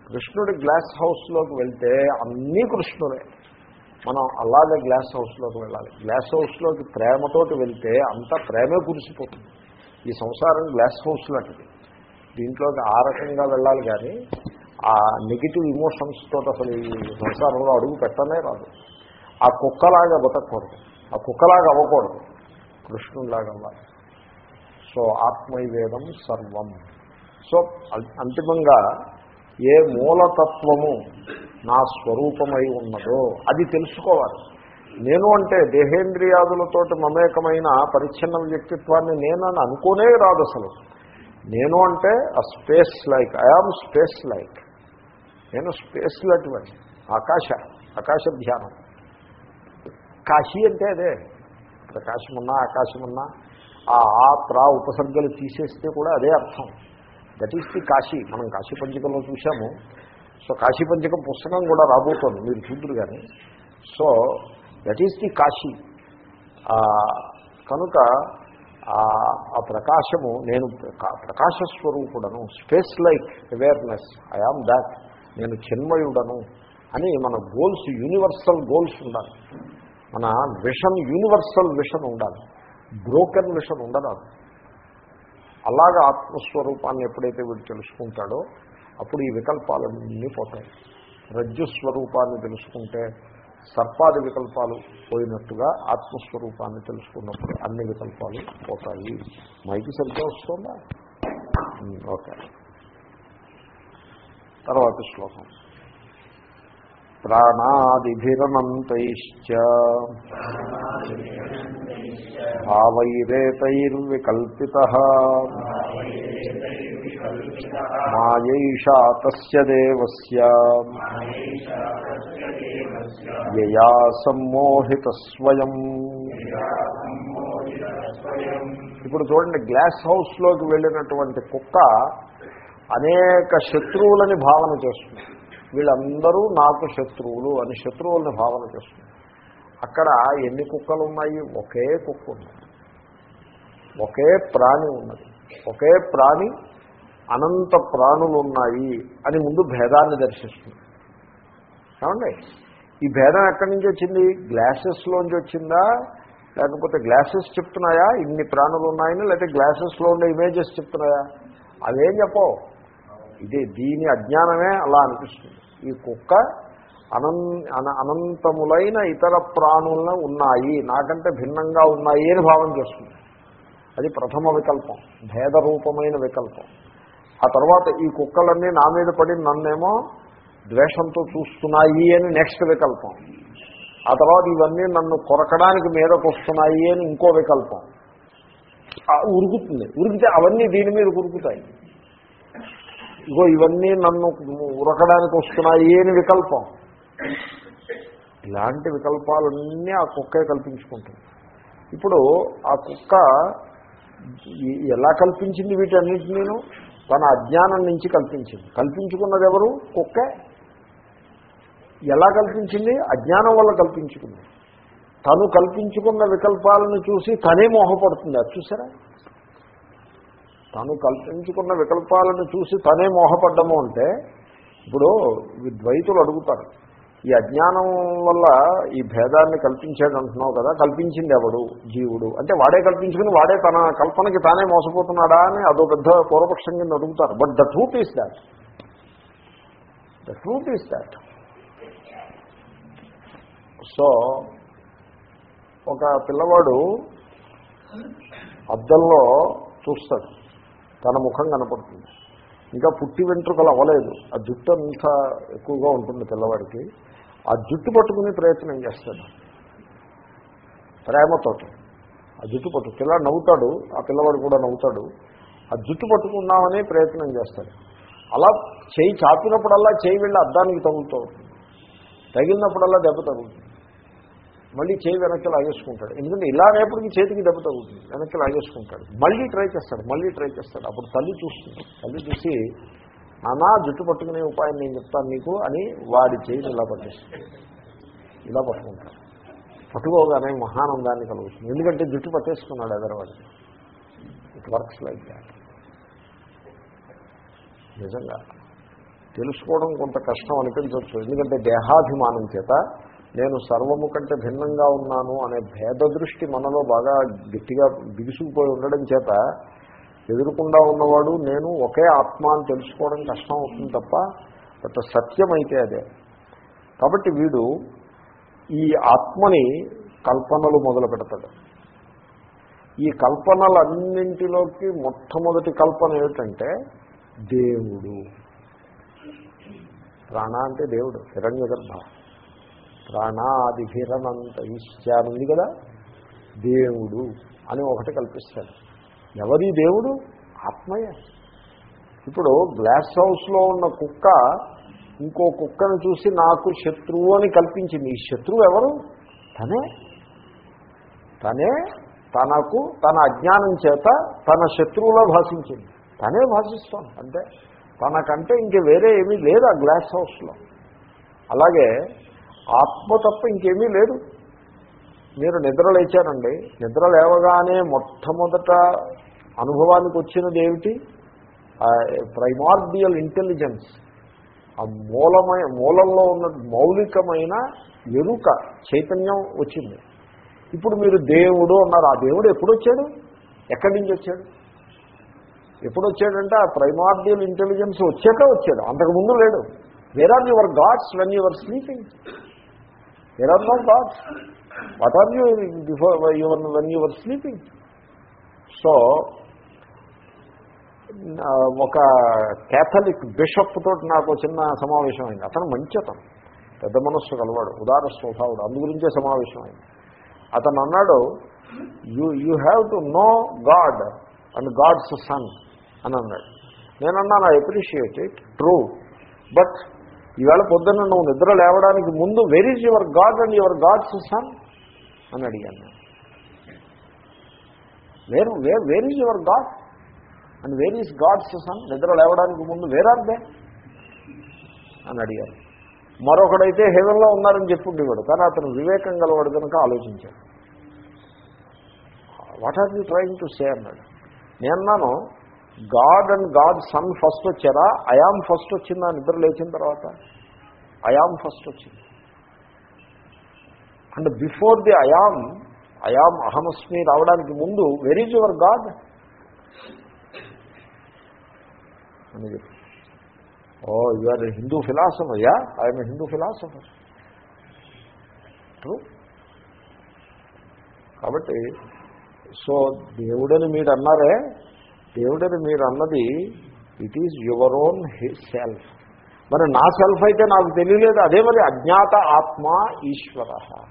కృష్ణుడి గ్లాస్ హౌస్లోకి వెళ్తే అన్నీ కృష్ణుడే మనం అలాగే గ్లాస్ హౌస్లోకి వెళ్ళాలి గ్లాస్ హౌస్లోకి ప్రేమతోటి వెళ్తే అంతా ప్రేమే కురిసిపోతుంది ఈ సంసారం గ్లాస్ హౌస్ లాంటిది దీంట్లోకి ఆ రకంగా వెళ్ళాలి కానీ ఆ నెగిటివ్ ఇమోషన్స్ తోటి అసలు ఈ సంసారంలో అడుగు పెట్టనే రాదు ఆ కుక్కలాగా బతకూడదు ఆ కుక్కలాగా అవ్వకూడదు కృష్ణుడిలాగా అవ్వాలి సో ఆత్మైవేదం సర్వం సో అం- అంతిమంగా ఏ మూలతత్వము నా స్వరూపమై ఉన్నదో అది తెలుసుకోవాలి నేను అంటే దేహేంద్రియాదులతోటి మమేకమైన పరిచ్ఛిన్న వ్యక్తిత్వాన్ని నేనని అనుకోనే రాదు అసలు నేను అంటే ఆ space like I am space like నేను స్పేస్ లాంటివాడిని ఆకాశ ఆకాశ ధ్యానం కాశీ అంటే అదే ప్రకాశమున్నా ఆకాశమున్నా ఆ ఆ ప్రా ఉపసర్గలు తీసేస్తే కూడా అదే అర్థం దట్ ఈస్ ది కాశీ మనం కాశీ పంచకంలో చూసాము సో కాశీ పంచకం పుస్తకం కూడా రాబోతోంది మీరు చూద్దరు కానీ so that is the Kashi ఆ, కనుక ఆ- ఆ ప్రకాశము నేను ప్రకా- ప్రకాశ స్వరూపుడను space like awareness I am that నేను చిన్మయుడను అని మన గోల్స్ యూనివర్సల్ గోల్స్ ఉండాలి మన విషన్ యూనివర్సల్ విషన్ ఉండాలి బ్రోకెన్ విషన్ ఉండరాదు అలాగా ఆత్మస్వరూపాన్ని ఎప్పుడైతే వీడు తెలుసుకుంటాడో అప్పుడు ఈ వికల్పాలన్నీ పోతాయి రజ్జు స్వరూపాన్ని తెలుసుకుంటే సర్పాది వికల్పాలు పోయినట్టుగా ఆత్మస్వరూపాన్ని తెలుసుకున్నప్పుడు అన్ని వికల్పాలు పోతాయి మైకి సరిగ్గా వస్తుందా ఉమ్, ఓకే తర్వాత శ్లోకం ప్రాణాదిభిరనంతైశ్చ భావైరేతైర్వికల్పిత మాయైషా తస్య దేవస్య యయా సమ్మోహిత స్వయం ఇప్పుడు చూడండి గ్లాస్ హౌస్లోకి వెళ్ళినటువంటి కుక్క అనేక శత్రువులని భావన చేస్తుంది వీళ్ళందరూ నాకు శత్రువులు అని శత్రువులని భావన చేస్తుంది అక్కడ ఎన్ని కుక్కలు ఉన్నాయి ఒకే కుక్క ఉంది ఒకే ప్రాణి ఉన్నది ఒకే ప్రాణి అనంత ప్రాణులు ఉన్నాయి అని ముందు భేదాన్ని దర్శిస్తుంది ఏమండి ఈ భేదం ఎక్కడి నుంచి వచ్చింది గ్లాసెస్లోంచి వచ్చిందా లేకపోతే గ్లాసెస్ చెప్తున్నాయా ఇన్ని ప్రాణులు ఉన్నాయని లేకపోతే గ్లాసెస్లో ఉండే ఇమేజెస్ చెప్తున్నాయా అవేం చెప్పవు ఇది దీని అజ్ఞానమే అలా అనిపిస్తుంది ఈ కుక్క అనం అన- అనంతములైన ఇతర ప్రాణులను ఉన్నాయి నాకంటే భిన్నంగా ఉన్నాయి అని భావం చేస్తుంది అది ప్రథమ వికల్పం భేదరూపమైన వికల్పం ఆ తర్వాత ఈ కుక్కలన్నీ నా మీద పడి నన్నేమో ద్వేషంతో చూస్తున్నాయి అని నెక్స్ట్ వికల్పం ఆ తర్వాత ఇవన్నీ నన్ను కొరకడానికి మీదకు వస్తున్నాయి అని ఇంకో వికల్పం ఆ ఉరుకుతుంది ఉరికితే అవన్నీ దీని మీద ఉరుకుతాయి ఇగో ఇవన్నీ నన్ను ఉరకడానికి వస్తున్నాయి అని వికల్పం ఇలాంటి వికల్పాలన్నీ ఆ కుక్కే కల్పించుకుంటుంది ఇప్పుడు ఆ కుక్క ఈ- ఎలా కల్పించింది వీటన్నిటినీను తన అజ్ఞానం నుంచి కల్పించింది కల్పించుకున్నది ఎవరు కుక్కే ఎలా కల్పించింది అజ్ఞానం వల్ల కల్పించుకుంది తను కల్పించుకున్న వికల్పాలను చూసి తనే మోహపడుతుంది అది చూసారా తను కల్పించుకున్న వికల్పాలను చూసి తనే మోహపడ్డము అంటే ఇప్పుడు ఈ ద్వైతులు అడుగుతారు ఈ అజ్ఞానం వల్ల ఈ భేదాన్ని కల్పించాడు అంటున్నావు కదా కల్పించింది ఎవడు జీవుడు అంటే వాడే కల్పించుకుని వాడే తన కల్పనకి తానే మోసపోతున్నాడా అని అదో పెద్ద పూర్వపక్షం కింద అడుగుతారు but the truth is that the truth is that so ఒక పిల్లవాడు అద్దంలో చూస్తాడు తన ముఖం కనపడుతుంది ఇంకా పుట్టి వెంట్రుకలు అవ్వలేదు ఆ జుట్టు అంత ఎక్కువగా ఉంటుంది పిల్లవాడికి ఆ జుట్టు పట్టుకునే ప్రయత్నం చేస్తాడు ప్రేమతోటి ఆ జుట్టు పట్టు పిల్లాడు నవ్వుతాడు ఆ పిల్లవాడు కూడా నవ్వుతాడు ఆ జుట్టు పట్టుకుందామని ప్రయత్నం చేస్తాడు అలా చేయి చాపినప్పుడల్లా చేయి వెళ్ళి అద్దానికి తగులుతూ ఉంటుంది తగిలినప్పుడల్లా దెబ్బ తగులుతుంది మళ్ళీ చేయి వెనక్కి లాగేసుకుంటాడు ఎందుకంటే ఇలా రేపటికి చేతికి దెబ్బ తగులుతుంది వెనక్కి లాగేసుకుంటాడు మళ్ళీ ట్రై చేస్తాడు మళ్ళీ ట్రై చేస్తాడు అప్పుడు తల్లి చూస్తుంది తల్లి చూసి నానా జుట్టు పట్టుకునే ఉపాయం నేను చెప్తాను నీకు అని వాడి చేయిని ఇలా పట్టేస్తుంది ఇలా పట్టుకుంటాడు పట్టుకోగానే మహానందాన్ని కలుగుతుంది ఎందుకంటే జుట్టు పట్టేసుకున్నాడు ఎదరవాడిని ఇట్ వర్క్స్ లైక్ దాట్ నిజంగా తెలుసుకోవడం కొంత కష్టం అనిపించవచ్చు ఎందుకంటే దేహాభిమానం చేత నేను సర్వము కంటే భిన్నంగా ఉన్నాను అనే భేద దృష్టి మనలో బాగా గట్టిగా బిగుసుకుపోయి ఉండడం చేత ఎదురుకుండా ఉన్నవాడు నేను ఒకే ఆత్మ అని తెలుసుకోవడం కష్టం అవుతుంది తప్ప బట్ సత్యమైతే అదే కాబట్టి వీడు ఈ ఆత్మని కల్పనలు మొదలు పెడతాడు ఈ కల్పనలన్నింటిలోకి మొట్టమొదటి కల్పన ఏమిటంటే దేవుడు ప్రాణ అంటే దేవుడు హిరణ్య గర్భ ప్రాణాదిభిరనంత ఈశ్చారు ఉంది కదా దేవుడు అని ఒకటి కల్పిస్తాడు ఎవరి దేవుడు ఆత్మయే ఇప్పుడు గ్లాస్ హౌస్లో ఉన్న కుక్క ఇంకో కుక్కను చూసి నాకు శత్రువు అని కల్పించింది ఈ శత్రువు ఎవరు తనే తనే తనకు తన అజ్ఞానం చేత తన శత్రువులో భాషించింది తనే భాషిస్తాం అంటే తనకంటే ఇంక వేరే ఏమీ లేదు ఆ గ్లాస్ హౌస్లో అలాగే ఆత్మ తప్ప ఇంకేమీ లేదు మీరు నిద్ర లేచారండి నిద్ర లేవగానే మొట్టమొదట అనుభవానికి వచ్చినది ఏమిటి ప్రైమార్డియల్ ఇంటెలిజెన్స్ ఆ మూలమైన మూలంలో ఉన్న మౌలికమైన ఎరుక చైతన్యం వచ్చింది ఇప్పుడు మీరు దేవుడు అన్నారు ఆ దేవుడు ఎప్పుడు వచ్చాడు ఎక్కడి నుంచి వచ్చాడు ఎప్పుడు వచ్చాడంటే ఆ ప్రైమార్డియల్ ఇంటెలిజెన్స్ వచ్చాక వచ్చాడు అంతకుముందు లేడు where are your gods when your sleeping where are not gods what are you before your when your sleeping so ఒక క్యాథలిక్ బిషప్ తోటి నాకు చిన్న సమావేశం అయింది అతను మంచి అతను పెద్ద మనస్సు కలవాడు ఉదార స్వభావుడు అందు గురించే సమావేశం అయింది అతను అన్నాడు you you have to know God and God's son అని అన్నాడు నేనన్నాను I appreciate it true but ఈవేళ పొద్దున్న నువ్వు నిద్ర లేవడానికి ముందు where is your God and your God's son అని అడిగాను నేను where where where is your God and where is God's son నిద్ర లేవడానికి ముందు వేర్ ఆర్ దే అని అడిగారు మరొకడైతే హెవెన్లో ఉన్నారని చెప్పుండేవాడు కానీ అతను వివేకం గలవాడు కనుక ఆలోచించాడు what are you trying to say అన్నాడు నేన్నాను God and God son first వచ్చారా అయామ్ ఫస్ట్ వచ్చిందా నిద్ర లేచిన తర్వాత అయామ్ ఫస్ట్ వచ్చింది and before the I am I am అహమస్మి రావడానికి ముందు వెర్ ఈజ్ యువర్ గాడ్ అని చెప్పి oh you are Hindu philosopher ya I am Hindu philosopher true కాబట్టి సో దేవుడని మీరు అన్నారే దేవుడని మీరు అన్నది it is your own self మరి నా సెల్ఫ్ అయితే నాకు తెలియలేదు అదే మరి అజ్ఞాత ఆత్మ ఈశ్వర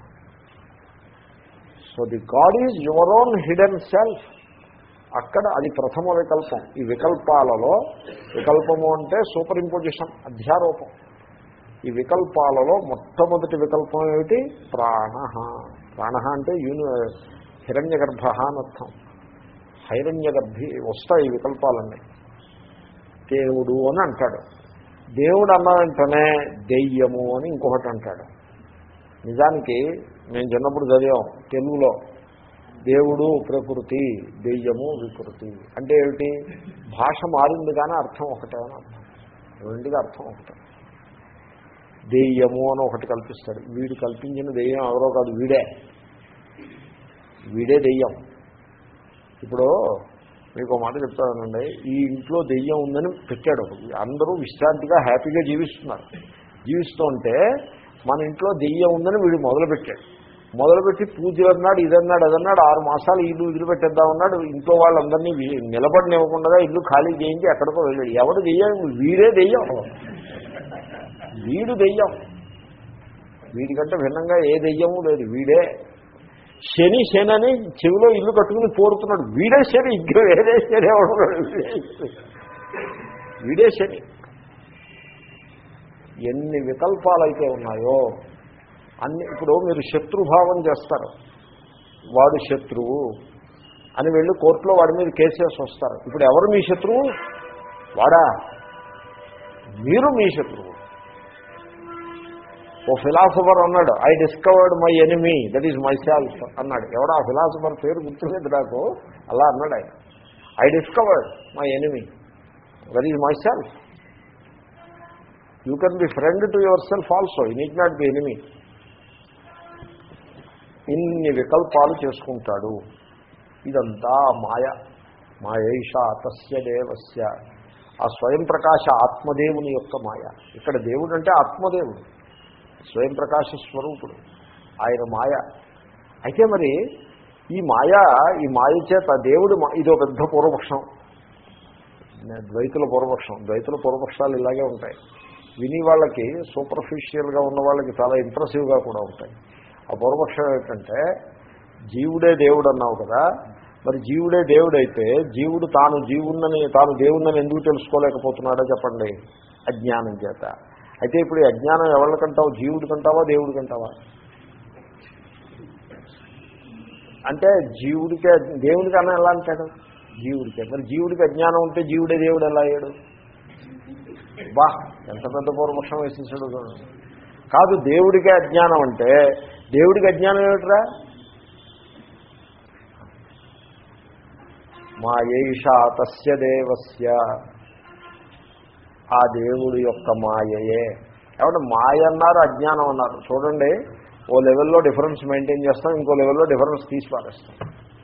so the God is your own hidden self అక్కడ అది ప్రథమ వికల్పం ఈ వికల్పాలలో వికల్పము అంటే సూపర్ ఇంపోజిషన్ అధ్యారోపం ఈ వికల్పాలలో మొట్టమొదటి వికల్పం ఏమిటి ప్రాణ ప్రాణ అంటే యూని హిరణ్య గర్భ అని అర్థం హైరణ్య గర్భి వస్తాయి ఈ వికల్పాలన్నీ దేవుడు అని అంటాడు దేవుడు అన్న వెంటనే దెయ్యము అని ఇంకొకటి అంటాడు నిజానికి మేము చిన్నప్పుడు చదివాం తెలుగులో దేవుడు ప్రకృతి దెయ్యము వికృతి అంటే ఏమిటి భాష మారింది కానీ అర్థం ఒకటే అని అర్థం రెండుగా అర్థం ఒకటే దెయ్యము అని ఒకటి కల్పిస్తాడు వీడు కల్పించిన దెయ్యం ఎవరో కాదు వీడే వీడే దెయ్యం ఇప్పుడు మీకు మాట చెప్తానండి ఈ ఇంట్లో దెయ్యం ఉందని పెట్టాడు అందరూ విశ్రాంతిగా హ్యాపీగా జీవిస్తున్నారు జీవిస్తుంటే మన ఇంట్లో దెయ్యం ఉందని వీడు మొదలుపెట్టాడు మొదలుపెట్టి పూజ అన్నాడు ఇదన్నాడు అదన్నాడు ఆరు మాసాలు ఇల్లు వదిలిపెట్టేద్దాం ఉన్నాడు ఇంట్లో వాళ్ళందరినీ నిలబడినివ్వకుండా ఇల్లు ఖాళీ చేయించి ఎక్కడికో వెళ్ళాడు ఎవడు దెయ్యం వీడే దెయ్యం వీడు దెయ్యం వీడికంటే భిన్నంగా ఏ దెయ్యము లేదు వీడే శని శని అని చెవిలో ఇల్లు కట్టుకుని పోరుతున్నాడు వీడే శని ఇంకా వేరే శని ఎవడు వీడే శని ఎన్ని వికల్పాలైతే ఉన్నాయో అన్ని ఇప్పుడు మీరు శత్రుభావం చేస్తారు వాడు శత్రువు అని వెళ్ళి కోర్టులో వాడి మీద కేసేసి వస్తారు ఇప్పుడు ఎవరు మీ శత్రువు వాడా మీరు మీ శత్రువు ఓ ఫిలాసఫర్ అన్నాడు I discovered my enemy that is myself అన్నాడు ఎవడో ఆ ఫిలాసఫర్ పేరు గుర్తులేదు నాకు అలా అన్నాడు ఆయన I discovered my enemy that is myself you can be friend to yourself also you need not be enemy ఇన్ని వికల్పాలు చేసుకుంటాడు ఇదంతా మాయ మాయేష తస్య దేవస్య ఆ స్వయం ప్రకాశ ఆత్మదేవుని యొక్క మాయ ఇక్కడ దేవుడు అంటే ఆత్మదేవుడు స్వయం ప్రకాశ స్వరూపుడు ఆయన మాయ అయితే మరి ఈ మాయ ఈ మాయ చేత దేవుడు మా- ఇదో పెద్ద పూర్వపక్షం ద్వైతుల పూర్వపక్షం ద్వైతుల పూర్వపక్షాలు ఇలాగే ఉంటాయి విని వాళ్ళకి సూపర్ఫిషియల్గా ఉన్న వాళ్ళకి చాలా ఇంప్రెసివ్గా కూడా ఉంటాయి ఆ పూర్వపక్షం ఏంటంటే జీవుడే దేవుడు అన్నావు కదా మరి జీవుడే దేవుడైతే జీవుడు తాను జీవున్నని తాను దేవుణ్ణని ఎందుకు తెలుసుకోలేకపోతున్నాడో చెప్పండి అజ్ఞానం చేత అయితే ఇప్పుడు ఈ అజ్ఞానం ఎవరికంటావు జీవుడి కంటావా దేవుడి కంటావా అంటే జీవుడికి దేవుడికి అన్న ఎలా అంటాడు జీవుడికి మరి జీవుడికి అజ్ఞానం ఉంటే జీవుడే దేవుడు ఎలా అయ్యాడు బా ఎంత పెద్ద పూర్వపక్షం వేసేసాడు చూడండి. కాదు దేవుడికే అజ్ఞానం అంటే దేవుడికి అజ్ఞానం ఏమిట్రా మా ఏషా తస్య దేవస్య ఆ దేవుడి యొక్క మాయయే ఏమంటే మాయ అన్నారు అజ్ఞానం అన్నారు చూడండి ఓ లెవెల్లో డిఫరెన్స్ మెయింటైన్ చేస్తాం ఇంకో లెవెల్లో డిఫరెన్స్ తీసి పారేస్తాం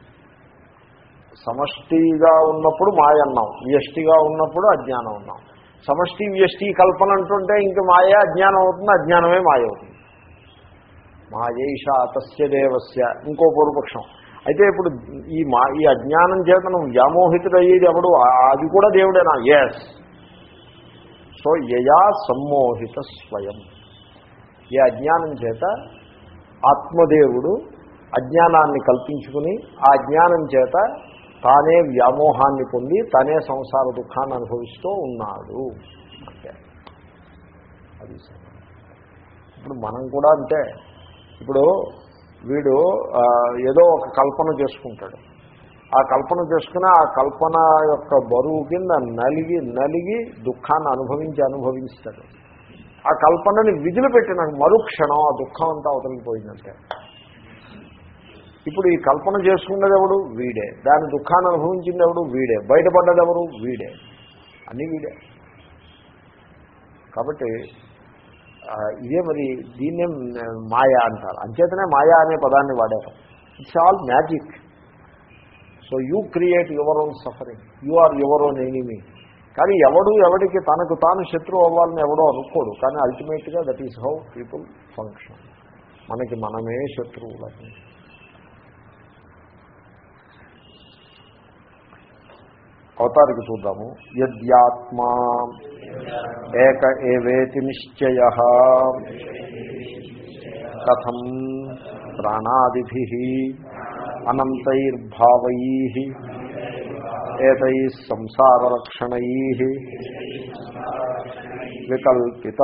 సమష్టిగా ఉన్నప్పుడు మాయ అన్నాం వ్యష్టిగా ఉన్నప్పుడు అజ్ఞానం ఉన్నాం సమష్టి వ్యష్టి కల్పన అంటుంటే ఇంక మాయ అజ్ఞానం అవుతుంది అజ్ఞానమే మాయ అవుతుంది మాయేష తస్య దేవస్య ఇంకో పూర్వపక్షం అయితే ఇప్పుడు ఈ మా ఈ అజ్ఞానం చేత నువ్వు వ్యామోహితుడయ్యేది ఎవడు ఆ- అది కూడా దేవుడేనా ఎస్ సో యయా సమ్మోహిత స్వయం ఈ అజ్ఞానం చేత ఆత్మదేవుడు అజ్ఞానాన్ని కల్పించుకుని ఆ అజ్ఞానం చేత తానే వ్యామోహాన్ని పొంది తనే సంసార దుఃఖాన్ని అనుభవిస్తూ ఉన్నాడు అంటే అది సంగతి. ఇప్పుడు మనం కూడా అంతే ఇప్పుడు వీడు ఆ, ఏదో ఒక కల్పన చేసుకుంటాడు ఆ కల్పన చేసుకుని ఆ కల్పన యొక్క బరువు కింద నలిగి నలిగి దుఃఖాన్ని అనుభవించి అనుభవిస్తాడు ఆ కల్పనని విధులు పెట్టిన మరుక్షణం ఆ దుఃఖం అంతా అవతలిపోయిందంటే ఇప్పుడు ఈ కల్పన చేసుకున్నది ఎవడు వీడే దాని దుఃఖాన్ని అనుభవించింది ఎవడు వీడే బయటపడ్డది ఎవరు వీడే అన్నీ వీడే కాబట్టి ఆ, ఇదే మరి దీన్నే మాయా అంటారు అంచేతనే మాయా అనే పదాన్ని వాడారు it's all magic so you create your own suffering you are your own enemy కానీ ఎవడు ఎవడికి తనకు తాను శత్రువు అవ్వాలని ఎవడో అనుకోడు కానీ అల్టిమేట్గా that is how people function మనకి మనమే శత్రువులని అవతారికి చూద్దాము యద్యాత్మా ఏక ఏవేతి నిశ్చయ కథం ప్రాణాదిభి అనంతైర్భావై ఏతై సంసారలక్షణై వికల్పిత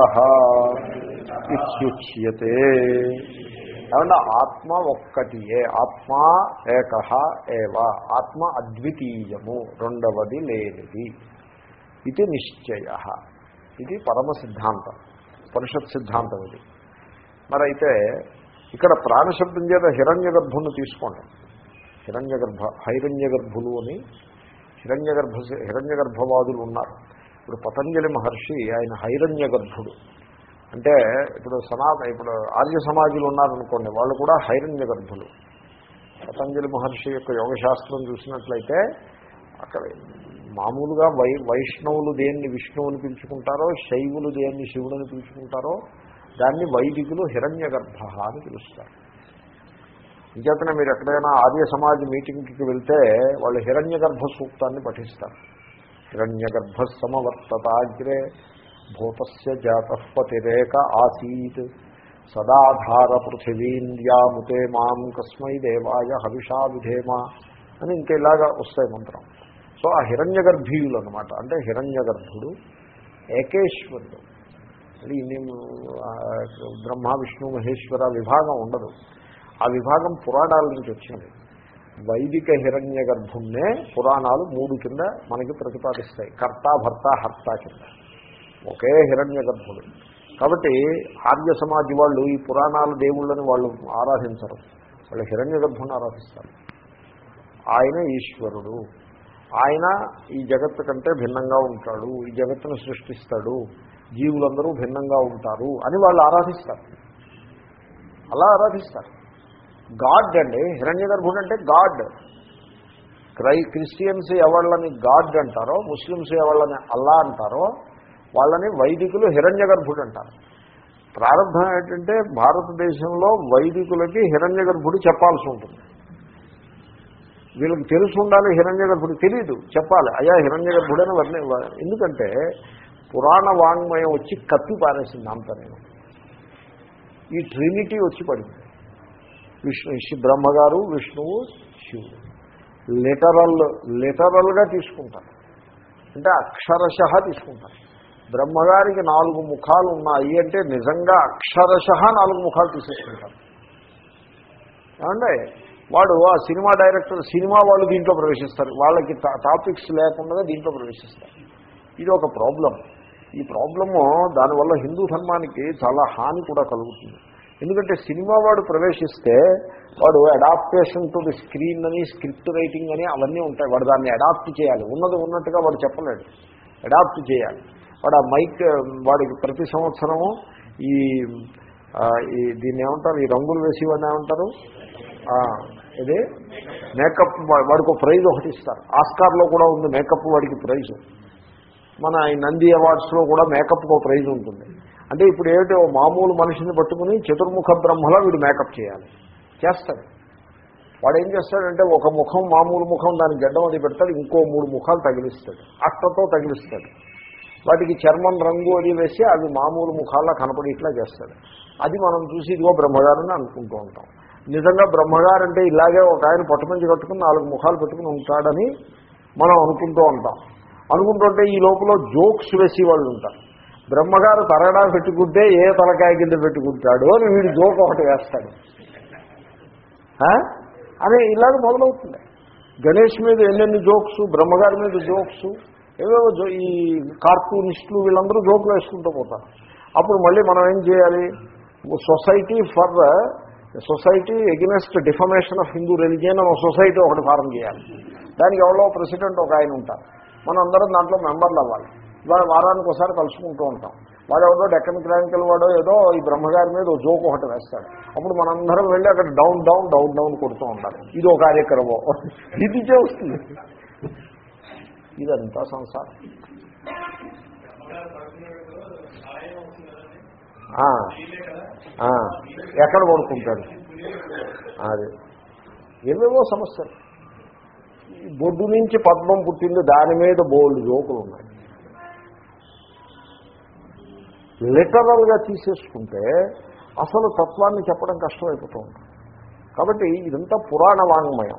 ఇత్యుచ్యతే ఏమంటే ఆత్మ ఒక్కటియే ఆత్మ ఏక ఏవ ఆత్మ అద్వితీయము రెండవది లేనిది ఇది నిశ్చయ ఇది పరమ సిద్ధాంతం పరిషత్ సిద్ధాంతం ఇది మరి అయితే ఇక్కడ ప్రాణశబ్దం చేత హిరణ్య గర్భుని తీసుకోండి హిరణ్య గర్భ హైరణ్య గర్భులు అని హిరణ్య గర్భ హిరణ్య గర్భవాదులు ఉన్నారు ఇప్పుడు పతంజలి మహర్షి ఆయన హైరణ్య గర్భుడు అంటే ఇప్పుడు సనాత ఇప్పుడు ఆర్య సమాజులు ఉన్నారనుకోండి వాళ్ళు కూడా హైరణ్య గర్భులు పతంజలి మహర్షి యొక్క యోగశాస్త్రం చూసినట్లయితే అక్కడ మామూలుగా వై వైష్ణవులు దేన్ని విష్ణువుని పిలుచుకుంటారో శైవులు దేన్ని శివుడిని పిలుచుకుంటారో దాన్ని వైదికులు హిరణ్య గర్భ అని పిలుస్తారు ఇంకేతనే మీరు ఎక్కడైనా ఆర్య సమాజ్ మీటింగ్కి వెళ్తే వాళ్ళు హిరణ్య గర్భ సూక్తాన్ని పఠిస్తారు హిరణ్య గర్భ సమవర్తతాగ్రే భూతస్య జాతపతిరేక ఆసీత్ సదాధార పృథివీంద్యాముతే మాం కస్మై దేవాయ హవిషా విధేమ అని ఇంకా ఇలాగా వస్తాయి మంత్రం సో ఆ హిరణ్య గర్భీయులు అనమాట అంటే హిరణ్య గర్భుడు ఏకేశ్వరుడు అది ఇన్ని ఆ, బ్రహ్మ విష్ణు మహేశ్వర విభాగం ఉండదు ఆ విభాగం పురాణాల నుంచి వచ్చింది వైదిక హిరణ్య గర్భుణ్ణే పురాణాలు మూడు కింద మనకి ప్రతిపాదిస్తాయి కర్త భర్త హర్త కింద ఒకే హిరణ్య గర్భుడు కాబట్టి ఆర్య సమాజ్ వాళ్ళు ఈ పురాణాల దేవుళ్ళని వాళ్ళు ఆరాధించరు వాళ్ళు హిరణ్య గర్భుని ఆరాధిస్తారు ఆయన ఈశ్వరుడు ఆయన ఈ జగత్తు కంటే భిన్నంగా ఉంటాడు ఈ జగత్తును సృష్టిస్తాడు జీవులందరూ భిన్నంగా ఉంటారు అని వాళ్ళు ఆరాధిస్తారు అలా ఆరాధిస్తారు గాడ్ అండి హిరణ్య గర్భుడు అంటే గాడ్ క్రై క్రిస్టియన్స్ ఎవళ్ళని గాడ్ అంటారో ముస్లిమ్స్ ఎవళ్ళని అల్లా అంటారో వాళ్ళని వైదికులు హిరణ్య గర్భుడు అంటారు ప్రారంభం ఏంటంటే భారతదేశంలో వైదికులకి హిరణ్య గర్భుడు చెప్పాల్సి ఉంటుంది వీళ్ళకి తెలుసు ఉండాలి హిరణ్య గర్భుడు తెలియదు చెప్పాలి అయ్యా హిరణ్య గర్భుడని వర్ణ ఎందుకంటే పురాణ వాంగ్మయం వచ్చి కత్తి పారేసింది అంత నేను ఈ ట్రినిటీ వచ్చి పడింది విష్ణు శి- బ్రహ్మగారు విష్ణువు శివుడు లిటరల్ లిటరల్గా తీసుకుంటారు అంటే అక్షరశ తీసుకుంటారు బ్రహ్మగారికి నాలుగు ముఖాలు ఉన్నాయి అంటే నిజంగా అక్షరశ నాలుగు ముఖాలు తీసేసుకుంటారు ఏమంటే వాడు ఆ సినిమా డైరెక్టర్ సినిమా వాళ్ళు దీంట్లో ప్రవేశిస్తారు వాళ్ళకి టా- టాపిక్స్ లేకుండా దీంట్లో ప్రవేశిస్తారు ఇది ఒక ప్రాబ్లం ఈ ప్రాబ్లము దానివల్ల హిందూ ధర్మానికి చాలా హాని కూడా కలుగుతుంది ఎందుకంటే సినిమా వాడు ప్రవేశిస్తే వాడు అడాప్టేషన్ టు ది స్క్రీన్ అని స్క్రిప్ట్ రైటింగ్ అని అవన్నీ ఉంటాయి వాడు దాన్ని అడాప్ట్ చేయాలి ఉన్నది ఉన్నట్టుగా వాడు చెప్పలేడు అడాప్ట్ చేయాలి వాడు ఆ మైక్ వాడికి ప్రతి సంవత్సరము ఈ ఆ, ఈ దీన్ని ఏమంటారు ఈ రంగులు వేసి వాడిని ఏమంటారు ఆ, ఇది మేకప్ వా- వాడికి ఒక ప్రైజ్ ఒకటి ఇస్తారు ఆస్కార్లో కూడా ఉంది మేకప్ వాడికి ప్రైజ్ మన ఈ నంది అవార్డ్స్లో కూడా మేకప్కి ఒక ప్రైజ్ ఉంటుంది అంటే ఇప్పుడు ఏమిటి ఓ మామూలు మనిషిని పట్టుకుని చతుర్ముఖ బ్రహ్మలా వీడు మేకప్ చేయాలి చేస్తాడు వాడు ఏం చేస్తాడంటే ఒక ముఖం మామూలు ముఖం దానికి గడ్డం అది పెడతాడు ఇంకో మూడు ముఖాలు తగిలిస్తాడు అట్టతో తగిలిస్తాడు వాటికి చర్మం రంగు అది వేసి అవి మామూలు ముఖాల్లో కనపడి ఇట్లా చేస్తాడు అది మనం చూసి ఇదిగో బ్రహ్మగారని అనుకుంటూ ఉంటాం నిజంగా బ్రహ్మగారు అంటే ఇలాగే ఒక ఆయన పట్టుమంచి కట్టుకుని నాలుగు ముఖాలు పెట్టుకుని ఉంటాడని మనం అనుకుంటూ ఉంటాం అనుకుంటుంటే ఈ లోపల జోక్స్ వేసి వాళ్ళు ఉంటారు బ్రహ్మగారు తరగడా పెట్టుకుంటే ఏ తలకాయ కింద పెట్టుకుంటాడు అని వీడు జోక్ ఒకటి వేస్తాడు ఆ? అని ఇలాగ మొదలవుతుంది గణేష్ మీద ఎన్నెన్ని జోక్స్ బ్రహ్మగారి మీద జోక్స్ ఏవేవో జో ఈ కార్టూనిస్టులు వీళ్ళందరూ జోకులు వేసుకుంటూ పోతారు అప్పుడు మళ్ళీ మనం ఏం చేయాలి society for society against defamation of Hindu religion అని సొసైటీ ఒకటి ఫారం చేయాలి దానికి ఎవరో ప్రెసిడెంట్ ఒక ఆయన ఉంటారు మనం అందరం దాంట్లో మెంబర్లు అవ్వాలి ఇవాళ వారానికి ఒకసారి కలుసుకుంటూ ఉంటాం వాడు ఎవడో డెక్కన్ క్రానికల్ వాడో ఏదో ఈ బ్రహ్మగారి మీద ఓ జోక్ ఒకటి వేస్తాడు అప్పుడు మనందరం వెళ్ళి అక్కడ డౌన్ డౌన్ డౌన్ డౌన్ కొడుతూ ఉండాలి ఇది ఒక కార్యక్రమం ఇది చేస్తుంది ఇదంతా సంసారం ఆ, ఆ, ఎక్కడ పడుకుంటాడు అది ఏవేవో సమస్యలు ఈ బొడ్డు నుంచి పద్మం పుట్టింది దాని మీద బోల్డ్ జోకులు ఉన్నాయి లిటరల్గా తీసేసుకుంటే అసలు తత్వాన్ని చెప్పడం కష్టమైపోతూ ఉంటుంది కాబట్టి ఇదంతా పురాణ వాంగ్మయం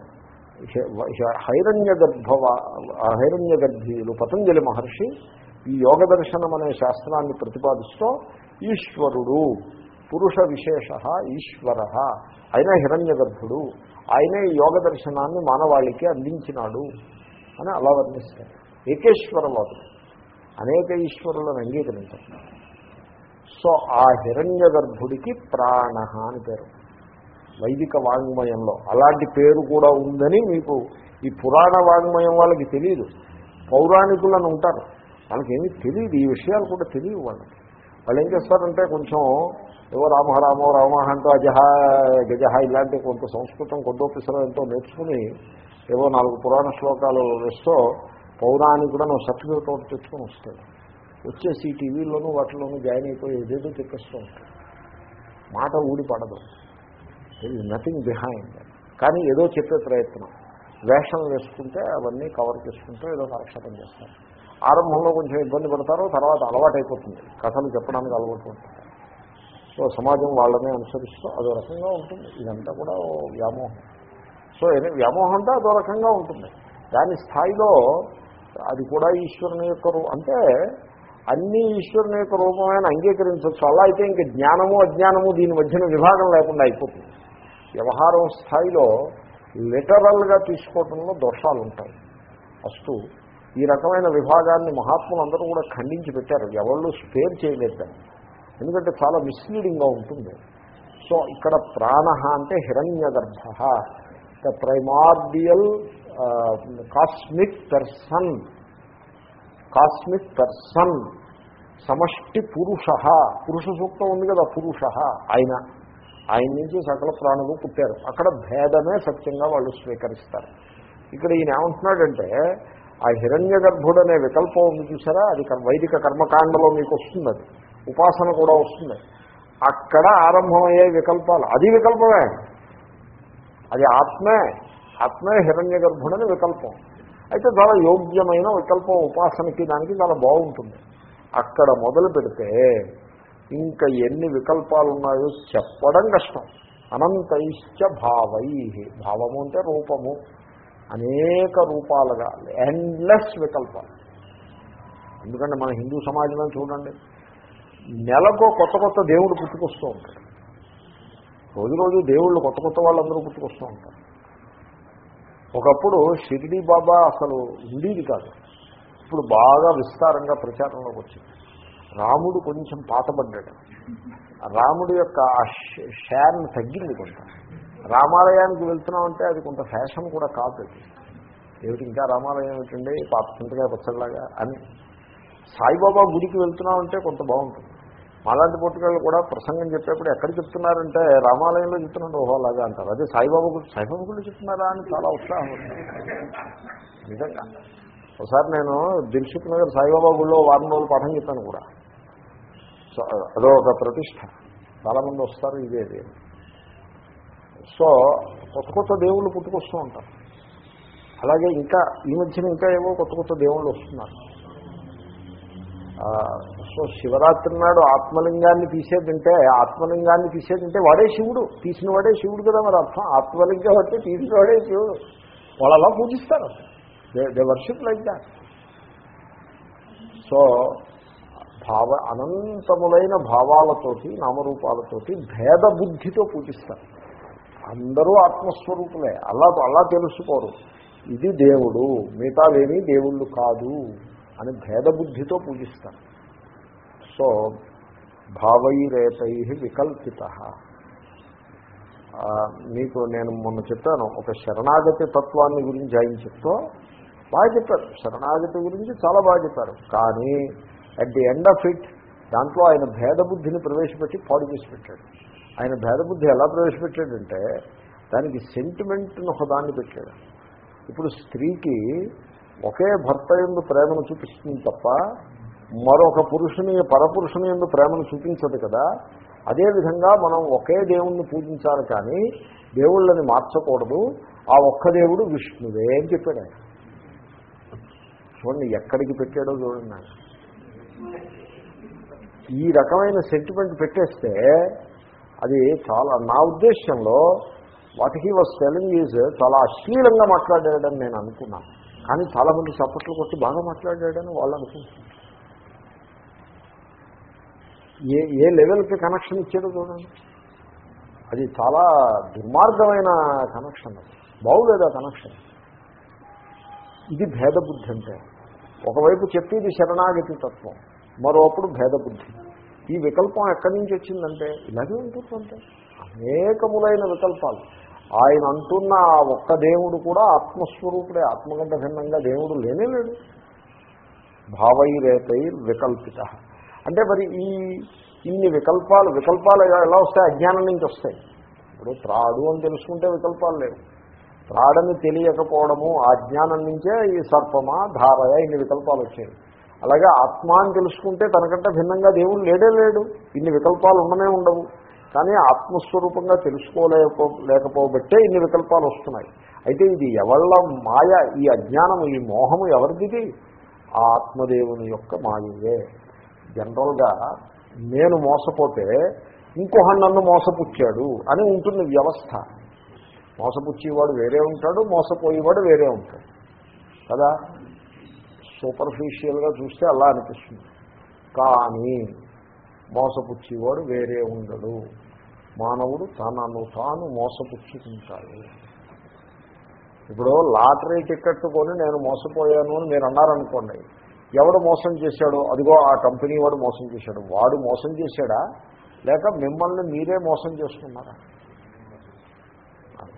హైరణ్య గర్భవ హైరణ్య గర్భీయులు పతంజలి మహర్షి ఈ యోగ దర్శనం అనే శాస్త్రాన్ని ప్రతిపాదిస్తూ ఈశ్వరుడు పురుష విశేష ఈశ్వర ఆయన హిరణ్య గర్భుడు ఆయనే ఈ యోగ దర్శనాన్ని మానవాళికి అందించినాడు అని అలా వర్ణిస్తారు ఏకేశ్వరవాదులు అనేక ఈశ్వరులను అంగీకరించారు సో ఆ హిరణ్య గర్భుడికి ప్రాణ అని పేరు వైదిక వాంగ్మయంలో అలాంటి పేరు కూడా ఉందని మీకు ఈ పురాణ వాంగ్మయం వాళ్ళకి తెలియదు పౌరాణికులను ఉంటారు వాళ్ళకి ఏమీ తెలియదు ఈ విషయాలు కూడా తెలియవు వాళ్ళకి వాళ్ళు ఏం చేస్తారంటే కొంచెం ఏవో రామ రామో రామ అంటూ అజహ గజహ ఇలాంటి కొంత సంస్కృతం కొద్దో పిసరం ఎంతో నేర్చుకుని ఏవో నాలుగు పురాణ శ్లోకాలు వేస్తూ పౌరాణికుడని సర్టిఫికేట్ ఒకటి తెచ్చుకొని వస్తాడు వచ్చేసి ఈ టీవీలోనూ వాటిలోనూ జాయిన్ అయిపోయి ఏదేదో చెప్పేస్తూ ఉంటాడు మాట ఊడి పడదు దర్ ఇస్ నథింగ్ బిహైండ్ కానీ ఏదో చెప్పే ప్రయత్నం వేషం వేసుకుంటే అవన్నీ కవర్ చేసుకుంటూ ఏదో కరక్షతం చేస్తారు ఆరంభంలో కొంచెం ఇబ్బంది పడతారు తర్వాత అలవాటు అయిపోతుంది కథలు చెప్పడానికి అలవాటు ఉంటుంది సో సమాజం వాళ్ళనే అనుసరిస్తూ అదో రకంగా ఉంటుంది ఇదంతా కూడా ఓ వ్యామోహం సో ఎనీ వ్యామోహం అంటే అదో రకంగా ఉంటుంది దాని స్థాయిలో అది కూడా ఈశ్వరుని యొక్క రూ అంటే అన్ని ఈశ్వరుని యొక్క రూపమైన అంగీకరించవచ్చు అలా అయితే ఇంక జ్ఞానము అజ్ఞానము దీని మధ్యన విభాగం లేకుండా అయిపోతుంది వ్యవహారం స్థాయిలో లిటరల్గా తీసుకోవడంలో దోషాలు ఉంటాయి ఫస్ట్ ఈ రకమైన విభాగాన్ని మహాత్ములు అందరూ కూడా ఖండించి పెట్టారు ఎవళ్ళు స్పేర్ చేయలేదు దాన్ని ఎందుకంటే చాలా మిస్లీడింగ్గా ఉంటుంది సో ఇక్కడ ప్రాణ అంటే Hiranyagarbha the primordial cosmic person cosmic person సమష్టి పురుష పురుష సూక్తం ఉంది కదా పురుష ఆయన ఆయన నుంచి సకల ప్రాణులు పుట్టారు అక్కడ భేదమే సత్యంగా వాళ్ళు స్వీకరిస్తారు ఇక్కడ ఈయన ఏమంటున్నాడంటే ఆ హిరణ్య గర్భుడు అనే వికల్పం ఉంది చూసారా అది కర్- వైదిక కర్మకాండలో మీకు వస్తుంది అది ఉపాసన కూడా వస్తుంది అక్కడ ఆరంభమయ్యే వికల్పాలు అది వికల్పమే అది ఆత్మే ఆత్మే హిరణ్య గర్భుడని వికల్పం అయితే చాలా యోగ్యమైన వికల్పం ఉపాసనకి దానికి చాలా బాగుంటుంది అక్కడ మొదలు పెడితే ఇంకా ఎన్ని వికల్పాలు ఉన్నాయో చెప్పడం కష్టం అనంతైశ్చ భావై భావము అంటే రూపము అనేక రూపాలుగా ఎండ్లెస్ వికల్పాలు ఎందుకంటే మన హిందూ సమాజంలో చూడండి నెలకు కొత్త కొత్త దేవుడు పుట్టుకొస్తూ ఉంటాడు రోజు రోజు దేవుళ్ళు కొత్త కొత్త వాళ్ళందరూ పుట్టుకొస్తూ ఉంటారు ఒకప్పుడు షిరిడి బాబా అసలు ఉండేది కాదు ఇప్పుడు బాగా విస్తారంగా ప్రచారంలోకి వచ్చింది రాముడు కొంచెం పాతబడ్డాడు రాముడి యొక్క ఆ ష- షాన్ తగ్గింది కొంత రామాలయానికి వెళ్తున్నామంటే అది కొంత ఫ్యాషన్ కూడా కాదు అది ఏమిటి ఇంకా రామాలయం ఏమిటండి పాత చింతకాయ పచ్చడిలాగా అని సాయిబాబా గుడికి వెళ్తున్నామంటే కొంత బాగుంటుంది మాలాంటి పుట్టుకలు కూడా ప్రసంగం చెప్పేప్పుడు ఎక్కడ చెప్తున్నారంటే రామాలయంలో చెప్తున్నాడు ఓహో అలాగా అంటారు అదే సాయిబాబా గుడి సాయిబాబా గుడి చెప్తున్నారా అని చాలా ఉత్సాహం ఉంటుంది నిజంగా ఒకసారి నేను దిల్సుఖ్ నగర్ సాయిబాబా గుడిలో వారం రోజులు పాఠం చెప్పాను కూడా సో అదో ఒక ప్రతిష్ట చాలామంది వస్తారు ఇదే ఇదే సో కొత్త కొత్త దేవుళ్ళు పుట్టుకొస్తూ ఉంటారు అలాగే ఇంకా ఈ మధ్యన ఇంకా ఏవో కొత్త కొత్త దేవుళ్ళు వస్తున్నారు ఆ, సో శివరాత్రి నాడు ఆత్మలింగాన్ని తీసేదంటే ఆత్మలింగాన్ని తీసేదంటే వాడే శివుడు తీసిన వాడే శివుడు కదా మరి అర్థం ఆత్మలింగం అంటే తీసిన వాడే శివుడు వాళ్ళు అలా పూజిస్తారు they worship like that so భావ అనంతములైన భావాలతోటి నామరూపాలతోటి భేద బుద్ధితో పూజిస్తారు అందరూ ఆత్మస్వరూపులే అలా అలా తెలుసుకోరు ఇది దేవుడు మిగతావేమీ దేవుళ్ళు కాదు అని భేద బుద్ధితో పూజిస్తారు సో భావైరేతై వికల్పిత ఆ, మీకు నేను మొన్న చెప్పాను ఒక శరణాగతి తత్వాన్ని గురించి ఆయన చెప్తూ బాగా చెప్పారు శరణాగతి గురించి చాలా బాగా చెప్పారు కానీ at the end of it దాంట్లో ఆయన భేద బుద్ధిని ప్రవేశపెట్టి పాడు చేసి పెట్టాడు ఆయన భేద బుద్ధి ఎలా ప్రవేశపెట్టాడంటే దానికి సెంటిమెంట్ను ఒకదాన్ని పెట్టాడు ఇప్పుడు స్త్రీకి ఒకే భర్త ఎందు ప్రేమను చూపిస్తుంది తప్ప మరొక పురుషుని పరపురుషుని ఎందు ప్రేమను చూపించదు కదా అదేవిధంగా మనం ఒకే దేవుణ్ణి పూజించాలి కానీ దేవుళ్ళని మార్చకూడదు ఆ ఒక్క దేవుడు విష్ణువే అని చెప్పాడు ఆయన చూడండి ఎక్కడికి పెట్టాడో చూడండి ఆయన ఈ రకమైన సెంటిమెంట్ పెట్టేస్తే అది చాలా నా ఉద్దేశంలో what he was telling is చాలా అశ్లీలంగా మాట్లాడాడని నేను అనుకున్నాను కానీ చాలామంది చప్పట్లు కొట్టి బాగా మాట్లాడాడని వాళ్ళు అనుకుంటున్నారు ఏ ఏ లెవెల్కి కనెక్షన్ ఇచ్చాడో చూడండి అది చాలా దుర్మార్గమైన కనెక్షన్ అది బాగులేదు ఆ కనెక్షన్ ఇది భేదబుద్ధి అంటే ఒకవైపు చెప్పేది శరణాగతి తత్వం మరోప్పుడు భేదబుద్ధి ఈ వికల్పం ఎక్కడి నుంచి వచ్చిందంటే ఇలాగే ఉంటుందంటే అనేకములైన వికల్పాలు ఆయన అంటున్న ఆ ఒక్క దేవుడు కూడా ఆత్మస్వరూపుడే ఆత్మగంట భిన్నంగా దేవుడు లేనే లేడు భావైరేతై వికల్పిత అంటే మరి ఈ ఇన్ని వికల్పాలు వికల్పాలు ఎలా ఎలా వస్తాయి అజ్ఞానం నుంచి వస్తాయి ఇప్పుడు త్రాడు అని తెలుసుకుంటే వికల్పాలు లేవు త్రాడని తెలియకపోవడము ఆ జ్ఞానం నుంచే ఈ సర్పమా ధారయ ఇన్ని వికల్పాలు వచ్చాయి అలాగే ఆత్మ అని తెలుసుకుంటే తనకంటే భిన్నంగా దేవుడు లేడే లేడు ఇన్ని వికల్పాలు ఉండనే ఉండవు కానీ ఆత్మస్వరూపంగా తెలుసుకోలేకపో లేకపోబట్టే ఇన్ని వికల్పాలు వస్తున్నాయి అయితే ఇది ఎవళ్ళ మాయ ఈ అజ్ఞానము ఈ మోహము ఎవరిది ఆ ఆత్మదేవుని యొక్క మాయయే జనరల్గా నేను మోసపోతే ఇంకొకడు నన్ను మోసపుచ్చాడు అని ఉంటుంది వ్యవస్థ మోసపుచ్చేవాడు వేరే ఉంటాడు మోసపోయేవాడు వేరే ఉంటాడు కదా సూపర్ఫిషియల్గా చూస్తే అలా అనిపిస్తుంది కానీ మోసపుచ్చేవాడు వేరే ఉండడు మానవుడు తనను తాను మోసపుచ్చుకుంటాడు ఇప్పుడు లాటరీ టికెట్ కొని నేను మోసపోయాను అని మీరు అన్నారనుకోండి ఎవడు మోసం చేశాడో అదిగో ఆ కంపెనీ వాడు మోసం చేశాడు వాడు మోసం చేశాడా లేక మిమ్మల్ని మీరే మోసం చేసుకున్నారా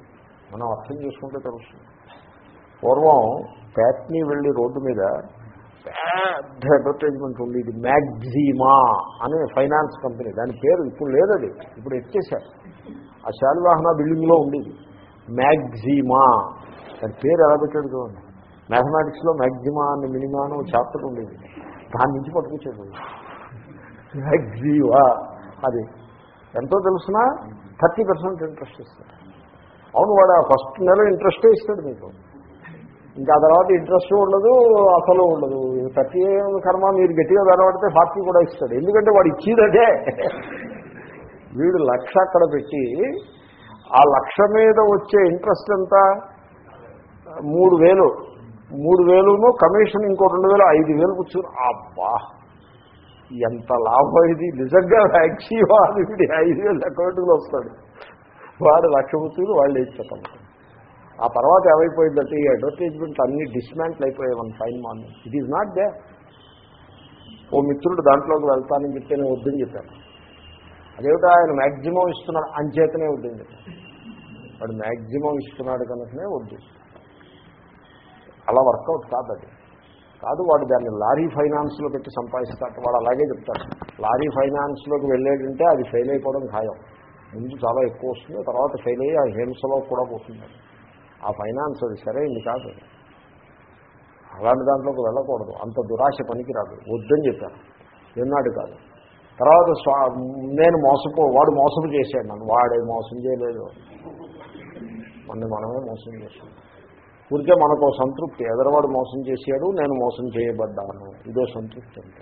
మనం అర్థం చేసుకుంటే తెలుస్తుంది పూర్వం ప్యాట్నీ వెళ్ళి రోడ్డు మీద పెద్ద అడ్వర్టైజ్మెంట్ ఉండేది మ్యాగ్జిమా అనే ఫైనాన్స్ కంపెనీ దాని పేరు ఇప్పుడు లేదది ఇప్పుడు ఎత్తేసారు ఆ శాలివాహన బిల్డింగ్లో ఉండేది మ్యాగ్జిమా దాని పేరు ఎలా పెట్టాడు చూడండి మ్యాథమెటిక్స్లో మ్యాగ్జిమా అని మినిమా అని చాప్టర్ ఉండేది దాని నుంచి పట్టుకొచ్చాడు మ్యాగ్జివా అది ఎంతో తెలుసునా థర్టీ పర్సెంట్ ఇంట్రెస్ట్ ఇస్తాడు అవును వాడు ఆ ఫస్ట్ నెల ఇంట్రెస్టే ఇస్తాడు మీకు ఇంకా ఆ తర్వాత ఇంట్రెస్ట్ ఉండదు అసలు ఉండదు థర్టీ కర్మ మీరు గట్టిగా వెలవడితే ఫార్టీ కూడా ఇస్తాడు ఎందుకంటే వాడు ఇచ్చేదదే వీడు లక్ష అక్కడ పెట్టి ఆ లక్ష మీద వచ్చే ఇంట్రెస్ట్ ఎంత మూడు వేలు మూడు వేలును కమిషన్ ఇంకో రెండు వేలు ఐదు వేలు కూర్చుని అబ్బా ఎంత లాభం ఇది నిజంగా యాక్సివ్ అది వీడి ఐదు వేలు అకౌంట్లో వస్తాడు వాడు లక్ష కూర్చుని వాళ్ళు ఇచ్చేస్తాం ఆ తర్వాత ఏమైపోయిందంటే ఈ అడ్వర్టైజ్మెంట్ అన్ని డిస్మాంటిల్ అయిపోయాయి one fine morning it is not they ఓ మిత్రుడు దాంట్లోకి వెళ్తానని చెప్తే నేను వద్దని చెప్పాను అదేమిటో ఆయన మ్యాక్సిమం ఇస్తున్నాడు అంచేతనే వద్దని చెప్పాను వాడు మ్యాక్సిమం ఇస్తున్నాడు కనుకనే వద్దు అలా వర్కౌట్ కాదు అది కాదు వాడు దాన్ని లారీ ఫైనాన్స్లో పెట్టి సంపాదిస్తాడు వాడు అలాగే చెప్తాడు లారీ ఫైనాన్స్లోకి వెళ్ళేటంటే అది ఫెయిల్ అయిపోవడం ఖాయం ముందు చాలా ఎక్కువ వస్తుంది తర్వాత ఫెయిల్ అయ్యి ఆ హింసలో కూడా పోతుంది ఆ ఫైనాన్స్ అది సరైంది కాదు అలాంటి దాంట్లోకి వెళ్ళకూడదు అంత దురాశ పనికిరాదు వద్దని చెప్పాను విన్నాడు కాదు తర్వాత స్వా నేను మోసపో వాడు మోసం చేశాడు నన్ను వాడే మోసం చేయలేదు మన మనమే మోసం చేశాను ఊరికే మనకు సంతృప్తి ఎదరవాడు మోసం చేశాడు నేను మోసం చేయబడ్డాను ఇదో సంతృప్తి అంటే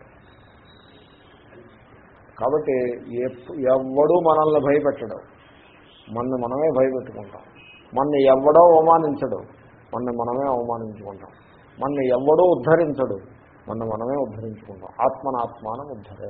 కాబట్టి ఎవ్వడూ మనల్ని భయపెట్టడం మన మనమే భయపెట్టుకుంటాం మన ఎవడో అవమానించడు మన మనమే అవమానించుకుంటాం మన ఎవడో ఉద్ధరించడు మన మనమే ఉద్ధరించుకుంటాం ఆత్మనాత్మానం ఉద్ధరే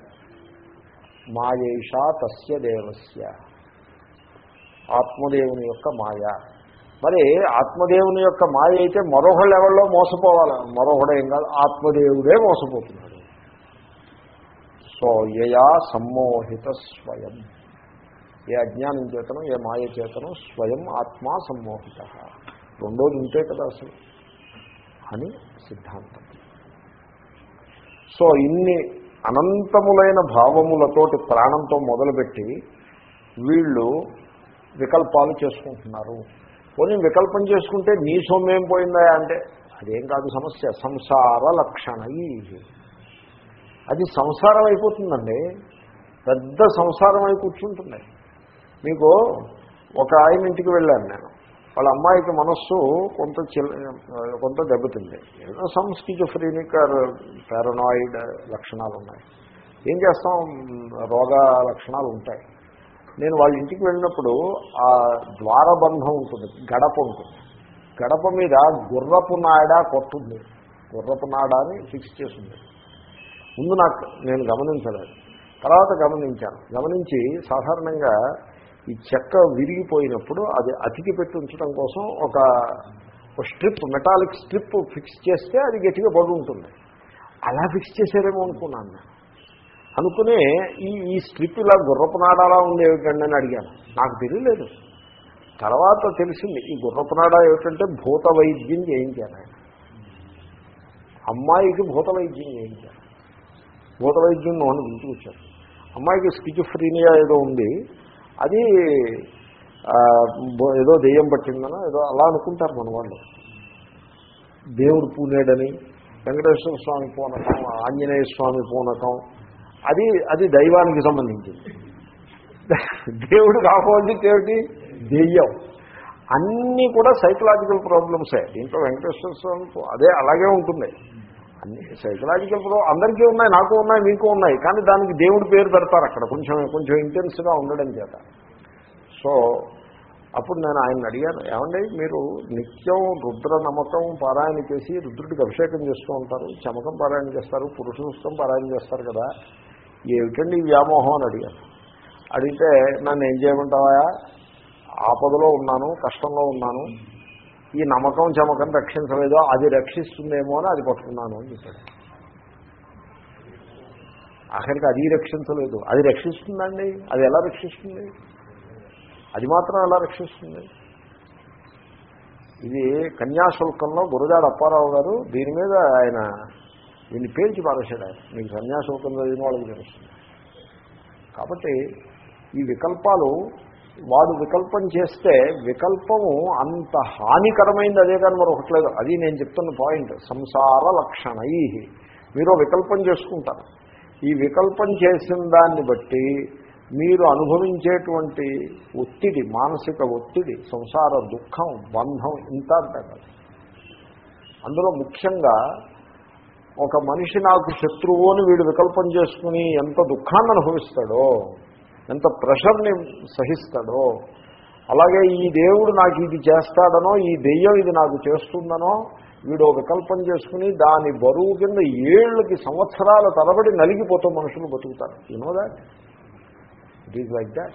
మాయేషా తస్య దేవస్య ఆత్మదేవుని యొక్క మాయ మరి ఆత్మదేవుని యొక్క మాయ అయితే మరొకళ్ళు ఎవరిలో మోసపోవాలి మరొకడు ఏం కాదు ఆత్మదేవుడే మోసపోతున్నాడు సో యయా సమ్మోహిత స్వయం ఏ అజ్ఞానం చేతను ఏ మాయ చేతను స్వయం ఆత్మా సమ్మోహిత రెండోది ఉంటే కదా అసలు అని సిద్ధాంతం సో ఇన్ని అనంతములైన భావములతోటి ప్రాణంతో మొదలుపెట్టి వీళ్ళు వికల్పాలు చేసుకుంటున్నారు పోనీ వికల్పం చేసుకుంటే నీ సొమ్మేం పోయిందా అంటే అదేం కాదు సమస్య సంసార లక్షణ అది సంసారం అయిపోతుందండి పెద్ద సంసారం అయి కూర్చుంటుంది మీకు ఒక ఆయన ఇంటికి వెళ్ళాను నేను వాళ్ళ అమ్మాయికి మనస్సు కొంత కొంత దెబ్బతింది ఏదో సంస్కిజోఫ్రీనిక్ పారనాయిడ్ లక్షణాలు ఉన్నాయి ఏం చేస్తాం రోగ లక్షణాలు ఉంటాయి నేను వాళ్ళ ఇంటికి వెళ్ళినప్పుడు ఆ ద్వారబంధం ఉంటుంది గడప ఉంటుంది గడప మీద గుర్రపు నాడ కొట్టుంది గుర్రపు నాడ అని ఫిక్స్ చేసింది ముందు నాకు నేను గమనించలేదు తర్వాత గమనించాను గమనించి సాధారణంగా ఈ చెక్క విరిగిపోయినప్పుడు అది అతికి పెట్టి ఉంచడం కోసం ఒక స్ట్రిప్ మెటాలిక్ స్ట్రిప్ ఫిక్స్ చేస్తే అది గట్టిగా పడి ఉంటుంది అలా ఫిక్స్ చేశారేమో అనుకున్నాను నేను అనుకుని ఈ ఈ స్ట్రిప్ ఇలా గుర్రపు నాడాలా ఉంది ఏమిటండి అని అడిగాను నాకు తెలియలేదు తర్వాత తెలిసింది ఈ గుర్రపు నాడ ఏమిటంటే భూత వైద్యం చేయించాను ఆయన అమ్మాయికి భూత వైద్యం చేయించాను భూత వైద్యం నోని పిలుచుకొచ్చారు అమ్మాయికి స్కిజోఫ్రీనియా ఏదో ఉంది అది ఏదో దెయ్యం పట్టిందనో ఏదో అలా అనుకుంటారు మన వాళ్ళు దేవుడు పూనేడని వెంకటేశ్వర స్వామి పూనకం ఆంజనేయ స్వామి పూనకం అది అది దైవానికి సంబంధించింది దేవుడు కాకపోతే ఏమిటి దెయ్యం అన్నీ కూడా సైకలాజికల్ ప్రాబ్లమ్సే దీంట్లో వెంకటేశ్వర స్వామి అదే అలాగే ఉంటుంది అన్ని సైకలాజికల్ ప్రాబ్లం అందరికీ ఉన్నాయి నాకు ఉన్నాయి మీకు ఉన్నాయి కానీ దానికి దేవుడి పేరు పెడతారు అక్కడ కొంచెం కొంచెం ఇంటెన్స్గా ఉండడం చేత సో అప్పుడు నేను ఆయన అడిగాను ఏమండి మీరు నిత్యం రుద్ర నమ్మకం పారాయణ చేసి రుద్రుడికి అభిషేకం చేస్తూ ఉంటారు చమకం పారాయణ చేస్తారు పురుషుస్తం పారాయణ చేస్తారు కదా ఏమిటండి ఈ వ్యామోహం అని అడిగాను అడిగితే నన్ను ఏం చేయమంటావా ఆపదలో ఉన్నాను కష్టంలో ఉన్నాను ఈ నమ్మకం చమకం రక్షించలేదో అది రక్షిస్తుందేమో అని అది పట్టుకున్నాను అని చెప్పాడు ఆఖరికి అది రక్షించలేదు అది రక్షిస్తుందండి అది ఎలా రక్షిస్తుంది అది మాత్రం ఎలా రక్షిస్తుంది ఇది కన్యాశుల్కంలో గురజాడ అప్పారావు గారు దీని మీద ఆయన దీన్ని పేల్చి పారేశాడు ఆయన మీకు సన్యాసోకం చదివిన వాళ్ళకి తెలుస్తుంది కాబట్టి ఈ వికల్పాలు వాడు వికల్పం చేస్తే వికల్పము అంత హానికరమైంది అదే కానీ మరొకటి లేదు అది నేను చెప్తున్న పాయింట్ సంసార లక్షణై మీరు వికల్పం చేసుకుంటారు ఈ వికల్పం చేసిన దాన్ని బట్టి మీరు అనుభవించేటువంటి ఒత్తిడి మానసిక ఒత్తిడి సంసార దుఃఖం బంధం ఇంత అంటారు అందులో ముఖ్యంగా ఒక మనిషి నాకు శత్రువు అని వీడు వికల్పం చేసుకుని ఎంత దుఃఖాన్ని అనుభవిస్తాడో ఎంత ప్రెషర్ని సహిస్తాడో అలాగే ఈ దేవుడు నాకు ఇది చేస్తాడనో ఈ దెయ్యం ఇది నాకు చేస్తుందనో వీడు వికల్పం చేసుకుని దాని బరువు కింద ఏళ్ళకి సంవత్సరాల తరబడి నలిగిపోతూ మనుషులు బతుకుతారు you know that it is like that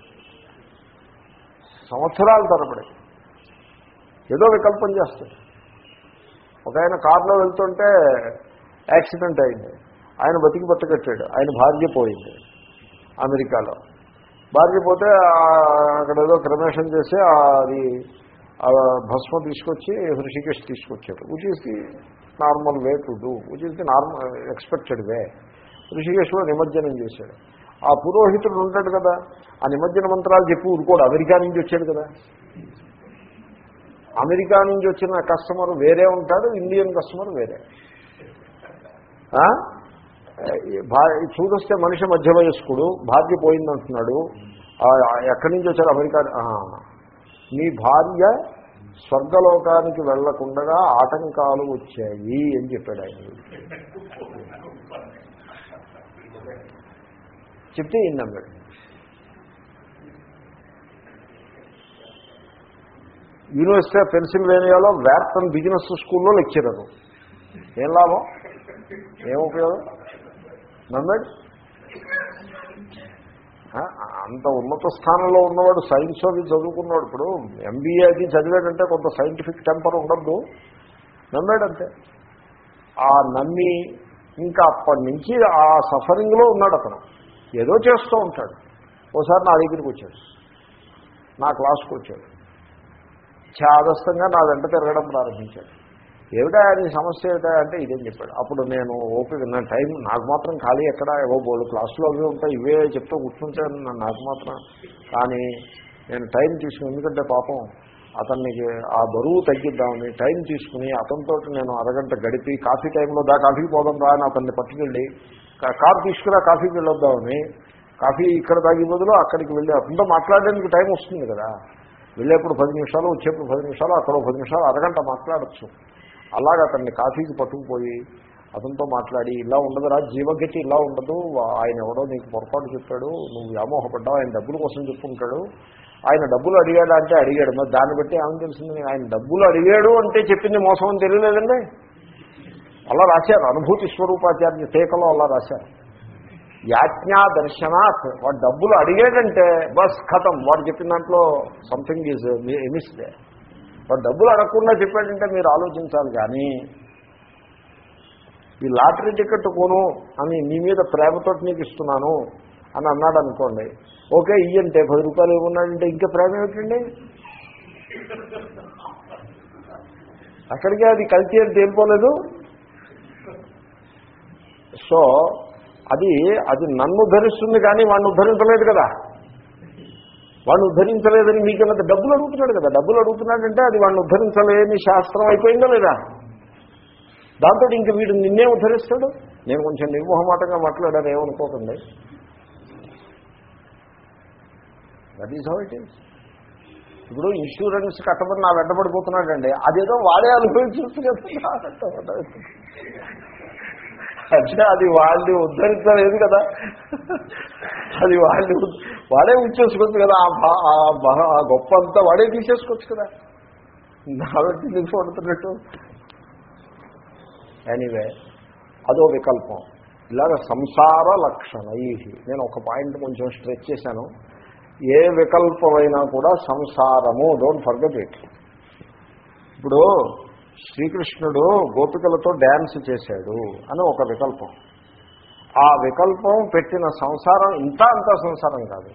సంవత్సరాల తరబడి ఏదో వికల్పం చేస్తాడు ఒక ఆయన కారులో వెళ్తుంటే యాక్సిడెంట్ అయింది ఆయన బతికి బట్టకట్టాడు ఆయన భార్య పోయింది అమెరికాలో భార్య పోతే అక్కడ ఏదో క్రమేషన్ చేసి అది భస్మ తీసుకొచ్చి హృషికేష్ తీసుకొచ్చాడు which is the normal way to do which is the normal expected way హృషికేశ్లో నిమజ్జనం చేశాడు ఆ పురోహితుడు ఉంటాడు కదా ఆ నిమజ్జన మంత్రాలు చెప్పి ఊరుకోడు అమెరికా నుంచి వచ్చాడు కదా అమెరికా నుంచి వచ్చిన కస్టమర్ వేరే ఉంటాడు ఇండియన్ కస్టమర్ వేరే చూదొస్తే మనిషి మధ్య వయస్కుడు భార్య పోయిందంటున్నాడు ఎక్కడి నుంచి వచ్చారు అమెరికా మీ భార్య స్వర్గలోకానికి వెళ్లకుండా ఆటంకాలు వచ్చాయి అని చెప్పాడు ఆయన చెప్తే ఈయన నమ్మాడు యూనివర్సిటీ ఆఫ్ పెన్సిల్వేనియాలో వ్యాప్తన్ బిజినెస్ స్కూల్లో లెక్చరరు ఏం లాభం ఏం ఉపయోగం నమ్మాడు అంత ఉన్నత స్థానంలో ఉన్నవాడు సైన్స్ అది చదువుకున్నాడు ఇప్పుడు ఎంబీఏ అది చదివాడంటే కొంత సైంటిఫిక్ టెంపర్ ఉండద్దు నమ్మాడంతే ఆ నమ్మి ఇంకా అప్పటి నుంచి ఆ సఫరింగ్లో ఉన్నాడు అతను ఏదో చేస్తూ ఉంటాడు ఓసారి నా దగ్గరికి వచ్చాడు నా క్లాస్కి వచ్చాడు చాదస్తంగా నా వెంట తిరగడం ప్రారంభించాడు ఏమిటా నీ సమస్య ఏమిటా అంటే ఇదేం చెప్పాడు అప్పుడు నేను ఓపిక నా టైం నాకు మాత్రం ఖాళీ ఎక్కడ ఏవో బోర్డు క్లాసులో అవి ఉంటాయి ఇవే చెప్తూ కూర్చుంటే నాకు మాత్రం కానీ నేను టైం తీసుకుని ఎందుకంటే పాపం అతనికి ఆ బరువు తగ్గిద్దామని టైం తీసుకుని అతనితో నేను అరగంట గడిపి కాఫీ టైంలో దా కాఫీకి పోదాం రా అని అతన్ని పట్టుకెళ్ళి కాఫీ తీసుకురా కాఫీకి వెళ్ళొద్దామని కాఫీ ఇక్కడ తాగి బదులు అక్కడికి వెళ్ళి అతనితో మాట్లాడడానికి టైం వస్తుంది కదా వెళ్ళేప్పుడు పది నిమిషాలు వచ్చేప్పుడు పది నిమిషాలు అక్కడ పది నిమిషాలు అరగంట మాట్లాడచ్చు అలాగ అతన్ని కాఫీకి పట్టుకుపోయి అతనితో మాట్లాడి ఇలా ఉండదురా జీవగతి ఇలా ఉండదు ఆయన ఎవడో నీకు పొరపాటు చెప్పాడు నువ్వు వ్యామోహపడ్డావు ఆయన డబ్బుల కోసం చెప్పుకుంటాడు ఆయన డబ్బులు అడిగాడు అంటే అడిగాడు మరి దాన్ని బట్టి ఏమని తెలిసింది ఆయన డబ్బులు అడిగాడు అంటే చెప్పింది మోసం అని తెలియలేదండి అలా రాశారు అనుభూతి స్వరూపాచార్య టీకలో అలా రాశారు యాజ్ఞా దర్శనాత్ వాడు డబ్బులు అడిగాడంటే బస్ ఖతం వాడు చెప్పిన దాంట్లో సంథింగ్ ఈజ్ ఎమిస్ దే వాడు డబ్బులు అడగకుండా చెప్పాడంటే మీరు ఆలోచించాలి కానీ ఈ లాటరీ టికెట్ కొను అని నీ మీద ప్రేమతో నీకు ఇస్తున్నాను అని అన్నాడు అనుకోండి ఓకే ఇయ్యంటే పది రూపాయలు ఇవ్వన్నాడంటే ఇంకా ప్రేమ ఏమిటండి అక్కడికే అది కల్తీ అని తేలిపోలేదు సో అది అది నన్ను ఉద్ధరిస్తుంది కానీ వాడిని ఉద్ధరించలేదు కదా వాడిని ఉద్ధరించలేదని మీకేమంత డబ్బులు అడుగుతున్నాడు కదా డబ్బులు అడుగుతున్నాడంటే అది వాడిని ఉద్ధరించలేని శాస్త్రం అయిపోయిందా లేదా దాంతో ఇంక వీడు నిన్నే ఉద్ధరిస్తాడు నేను కొంచెం నిర్మోహమాటంగా మాట్లాడాను ఏమనుకోకండి that is how it is ఇప్పుడు ఇన్సూరెన్స్ కట్టమని నా వెంటబడిపోతున్నాడండి అదేదో వాడే అనుభవించవచ్చు కదా అంటే అది వాళ్ళని ఉద్ధరించలేదు కదా అది వాళ్ళని వాడే ఉంచేసుకోవచ్చు కదా ఆ గొప్ప అంతా వాడే తీసేసుకోవచ్చు కదా కాబట్టి నీకు పడుతున్నట్టు ఎనీవే అదో వికల్పం ఇలాగ సంసార లక్షణై నేను ఒక పాయింట్ కొంచెం స్ట్రెచ్ చేశాను ఏ వికల్పమైనా కూడా సంసారము డోంట్ ఫర్గెట్ ఇట్ ఇప్పుడు శ్రీకృష్ణుడు గోపికలతో డ్యాన్స్ చేశాడు అని ఒక వికల్పం ఆ వికల్పం పెట్టిన సంసారం ఇంత అంత సంసారం కాదు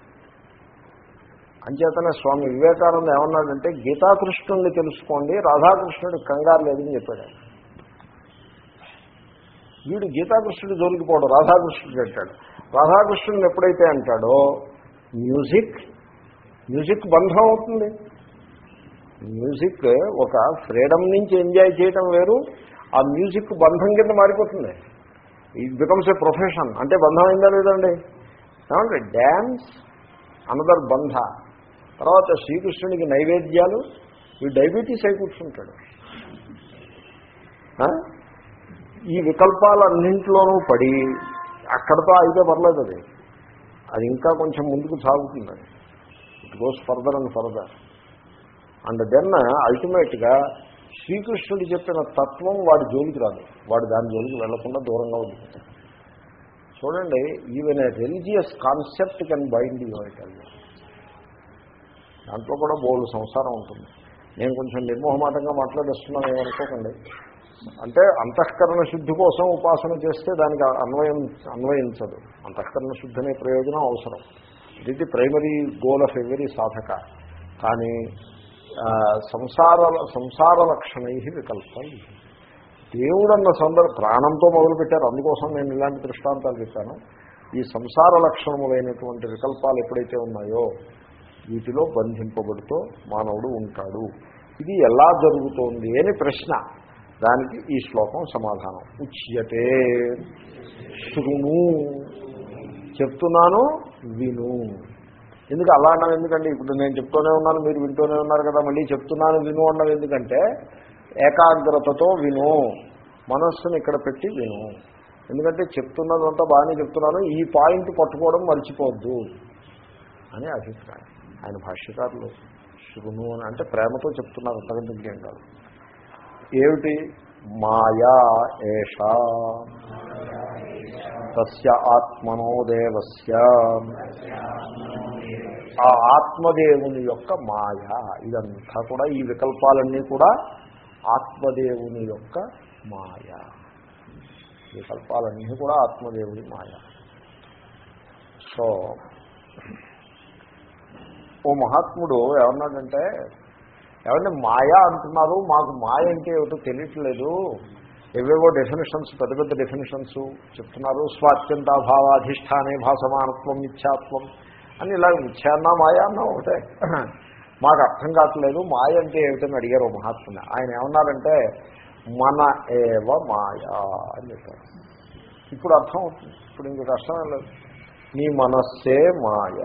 అంచేతనే స్వామి వివేకానంద ఏమన్నాడంటే గీతాకృష్ణుడిని తెలుసుకోండి రాధాకృష్ణుడికి కంగారు లేదని చెప్పాడు వీడు గీతాకృష్ణుడు జోలికిపోవడం రాధాకృష్ణుడు అంటాడు రాధాకృష్ణుడిని ఎప్పుడైతే అంటాడో మ్యూజిక్ మ్యూజిక్ బంధం అవుతుంది మ్యూజిక్ ఒక ఫ్రీడమ్ నుంచి ఎంజాయ్ చేయడం వేరు ఆ మ్యూజిక్ బంధం కింద మారిపోతుంది ఇట్ బికమ్స్ ఏ ప్రొఫెషన్ అంటే బంధం అయిందా లేదండి ఏమంటే డ్యాన్స్ అనదర్ బంధ తర్వాత శ్రీకృష్ణుడికి నైవేద్యాలు ఈ డయాబెటీస్ అయి కూర్చుంటాడు ఆ? ఈ వికల్పాలన్నింటిలోనూ పడి అక్కడతో అయితే పర్లేదు అది అది ఇంకా కొంచెం ముందుకు సాగుతుంది అది it goes further and further and then అల్టిమేట్గా శ్రీకృష్ణుడు చెప్పిన తత్వం వాడి జోలికి రాదు వాడు దాని జోలికి వెళ్లకుండా దూరంగా ఉండిపోతాడు చూడండి even a religious concept can bind you I tell దాంట్లో కూడా బోల్డ్ సంసారం ఉంటుంది నేను కొంచెం నిర్మోహమాటంగా మాట్లాడేస్తున్నాను ఏమనుకోకండి అంటే అంతఃకరణ శుద్ధి కోసం ఉపాసన చేస్తే దానికి అన్వయం అన్వయించదు అంతఃకరణ శుద్ధి అనే ప్రయోజనం అవసరం ఇది ప్రైమరీ గోల్ ఆఫ్ ఎవరీ సాధక కానీ ఆ, సంసార సంసార లక్షణై వికల్పం దేవుడన్న సందర్భ ప్రాణంతో మొదలుపెట్టారు అందుకోసం నేను ఇలాంటి దృష్టాంతాలు చెప్పాను ఈ సంసార లక్షణములైనటువంటి వికల్పాలు ఎప్పుడైతే ఉన్నాయో వీటిలో బంధింపబడుతూ మానవుడు ఉంటాడు ఇది ఎలా జరుగుతోంది అని ప్రశ్న దానికి ఈ శ్లోకం సమాధానం ఉచ్యతే శృణు చెప్తున్నాను విను ఎందుకు అలా అన్నాను ఎందుకంటే ఇప్పుడు నేను చెప్తూనే ఉన్నాను మీరు వింటూనే ఉన్నారు కదా మళ్ళీ చెప్తున్నాను విను అన్నది ఎందుకంటే ఏకాగ్రతతో విను మనస్సును ఇక్కడ పెట్టి విను ఎందుకంటే చెప్తున్నదంతా బాగానే చెప్తున్నాను ఈ పాయింట్ పట్టుకోవడం మర్చిపోవద్దు అని అభిప్రాయం ఆయన భాష్యకారులు శృణు అని అంటే ప్రేమతో చెప్తున్నారు అంతకంటే ఇంకేం కాదు ఏమిటి మాయా ఏషా తస్య ఆత్మనో దేవస్య ఆ ఆత్మదేవుని యొక్క మాయ ఇదంతా కూడా ఈ వికల్పాలన్నీ కూడా ఆత్మదేవుని యొక్క మాయ వికల్పాలన్నీ కూడా ఆత్మదేవుని మాయ సో ఓ మహాత్ముడు ఏమన్నాడంటే ఏమంటే మాయ అంటున్నారు మాకు మాయ అంటే ఏమిటో తెలియట్లేదు ఏవేవో డెఫినేషన్స్ పెద్ద పెద్ద డెఫినేషన్స్ చెప్తున్నారు స్వాత్యంతాభావాధిష్టానే భాసమానత్వం మిథ్యాత్వం అని ఇలా మిథ్యాన్నా మాయ అన్నా ఒకటే మాకు అర్థం కావట్లేదు మాయ అంటే ఏమిటని అడిగారు ఓ మహాత్ముని ఆయన ఏమన్నారంటే మన ఏవ మాయ అని చెప్పారు ఇప్పుడు అర్థం అవుతుంది ఇప్పుడు ఇంక కష్టం ఏం లేదు నీ మనస్సే మాయ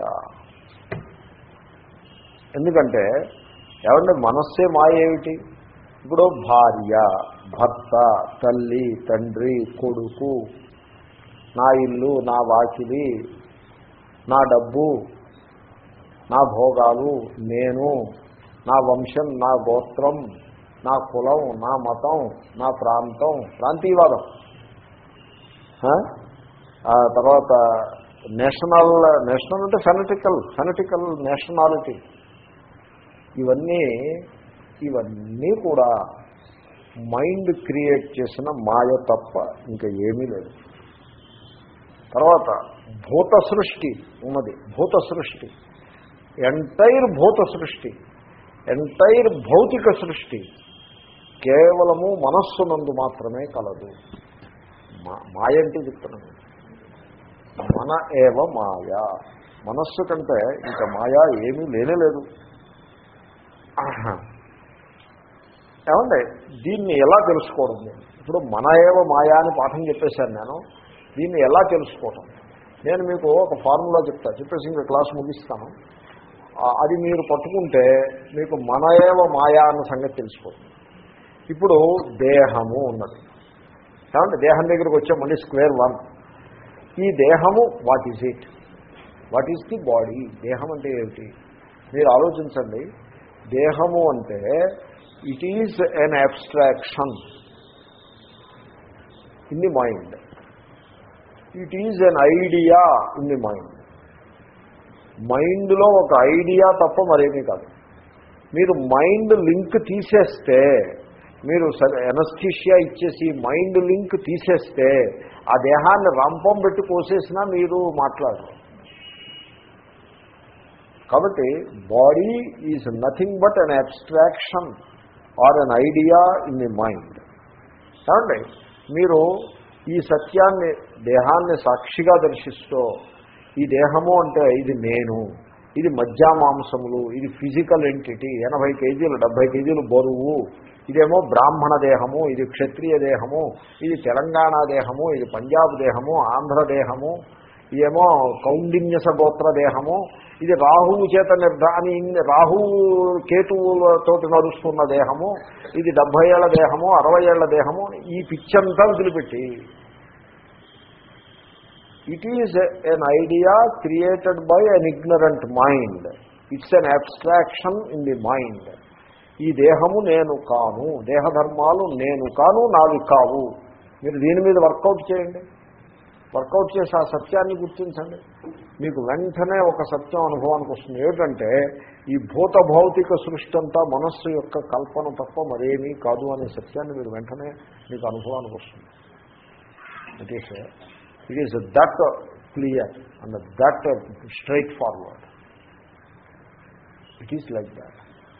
ఎందుకంటే ఏమంటే మనస్సే మాయ ఏమిటి ఇప్పుడు భార్య భర్త తల్లి తండ్రి కొడుకు నా ఇల్లు నా వాకిలి నా డబ్బు నా భోగాలు నేను నా వంశం నా గోత్రం నా కులం నా మతం నా ప్రాంతం ప్రాంతీయవాదం ఆ? ఆ తర్వాత నేషనల్ నేషనల్ అంటే ఫెనటికల్ ఫెనటికల్ నేషనాలిటీ ఇవన్నీ ఇవన్నీ కూడా మైండ్ క్రియేట్ చేసిన మాయ తప్ప ఇంకా ఏమీ లేదు తర్వాత భూత సృష్టి ఉన్నది భూత సృష్టి ఎంటైర్ భూత సృష్టి ఎంటైర్ భౌతిక సృష్టి కేవలము మనస్సునందు మాత్రమే కలదు మా- మాయ అంటే చెప్తున్నాను మన ఏవ మాయ మనస్సు కంటే ఇంకా మాయా ఏమీ లేనేలేదు ఆహా. ఏమండి దీన్ని ఎలా తెలుసుకోవడం నేను ఇప్పుడు మన ఏవ మాయా అని పాఠం చెప్పేశాను నేను దీన్ని ఎలా తెలుసుకోవటం నేను మీకు ఒక ఫార్ములా చెప్తా చెప్పేసి ఇంకా క్లాస్ ముగిస్తాను ఆ, అది మీరు పట్టుకుంటే మీకు మన ఏవ మాయా అన్న సంగతి తెలిసిపోతుంది ఇప్పుడు దేహము ఉన్నది ఏమంటే దేహం దగ్గరికి వచ్చే మళ్ళీ స్క్వేర్ వన్ ఈ దేహము what is it what is the body దేహం అంటే ఏమిటి మీరు ఆలోచించండి దేహము అంటే it is an abstraction in the mind it is an idea in the mind మైండ్లో ఒక ఐడియా తప్ప మరేమీ కాదు మీరు మైండ్ లింక్ తీసేస్తే మీరు ఎనస్థీషియా ఇచ్చేసి మైండ్ లింక్ తీసేస్తే ఆ దేహాన్ని రంపం పెట్టి కోసేసినా మీరు మాట్లాడరు కాబట్టి body is nothing but an abstraction or an idea in the mind ఏమండి మీరు ఈ సత్యాన్ని దేహాన్ని సాక్షిగా దర్శిస్తూ ఈ దేహము అంటే ఇది నేను ఇది మధ్యా మాంసములు ఇది ఫిజికల్ ఎంటిటీ ఎనభై కేజీలు డెబ్బై కేజీలు బరువు ఇదేమో బ్రాహ్మణ దేహము ఇది క్షత్రియ దేహము ఇది తెలంగాణ దేహము ఇది పంజాబ్ దేహము ఆంధ్ర దేహము ఇదేమో కౌండిన్యస గోత్ర దేహము ఇది రాహువు చేత నిర్ధాని రాహువు కేతువులతోటి నడుస్తున్న దేహము ఇది డెబ్భై ఏళ్ల దేహము అరవై ఏళ్ల దేహము ఈ పిచ్చంతా వదిలిపెట్టి it is an idea created by an ignorant mind it's an abstraction in the mind ఈ దేహము నేను కాను దేహధర్మాలు నేను కాను నావి కావు మీరు దీని మీద వర్కౌట్ చేయండి వర్కౌట్ చేసి ఆ సత్యాన్ని గుర్తించండి మీకు వెంటనే ఒక సత్యం అనుభవానికి వస్తుంది ఏమిటంటే ఈ భూత భౌతిక సృష్టి అంతా మనస్సు యొక్క కల్పన తప్ప మరేమీ కాదు అనే సత్యాన్ని మీరు వెంటనే మీకు అనుభవానికి వస్తుంది it is it is that clear and that straightforward it is like that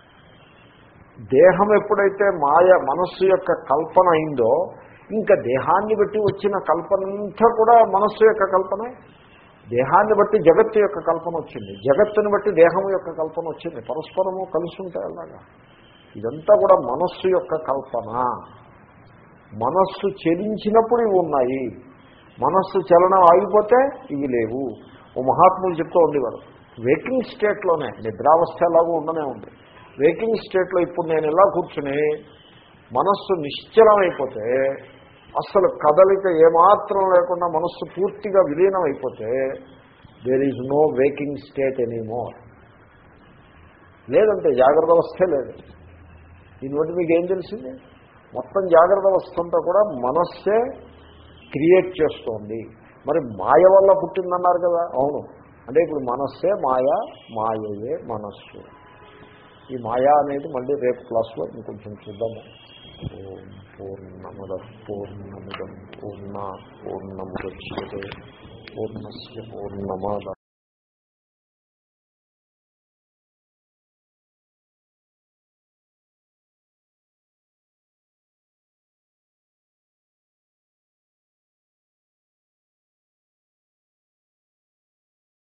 దేహం ఎప్పుడైతే మాయ మనస్సు యొక్క కల్పన అయిందో ఇంకా దేహాన్ని బట్టి వచ్చిన కల్పనంతా కూడా మనస్సు యొక్క కల్పనే దేహాన్ని బట్టి జగత్తు యొక్క కల్పన వచ్చింది జగత్తుని బట్టి దేహం యొక్క కల్పన వచ్చింది పరస్పరము కలిసి ఉంటాయి అలాగా ఇదంతా కూడా మనస్సు యొక్క కల్పన మనస్సు చెలించినప్పుడు ఇవి ఉన్నాయి మనస్సు చలనం ఆగిపోతే ఇవి లేవు ఓ మహాత్ములు చెప్తూ ఉండేవారు వేకింగ్ స్టేట్లోనే నిద్రావస్థ ఎలాగో ఉండనే ఉంది వేకింగ్ స్టేట్లో ఇప్పుడు నేను ఇలా కూర్చుని మనస్సు నిశ్చలమైపోతే అసలు కదలిక ఏమాత్రం లేకుండా మనస్సు పూర్తిగా విలీనం అయిపోతే there is no waking state anymore లేదంటే జాగ్రత్త అవస్థే లేదు దీన్ని బట్టి మీకు ఏం తెలిసింది మొత్తం జాగ్రత్త అవస్థ అంతా కూడా మనస్సే క్రియేట్ చేస్తోంది మరి మాయ వల్ల పుట్టిందన్నారు కదా అవును అంటే ఇప్పుడు మనస్సే మాయ మాయయే మనస్సు ఈ మాయా అనేది మళ్ళీ రేపు క్లాస్లో ఇంకొంచెం చూద్దాము ఓం పూర్ణముద పూర్ణముదం పూర్ణ పూర్ణముద్యతే పూర్ణస్ పూర్ణమాద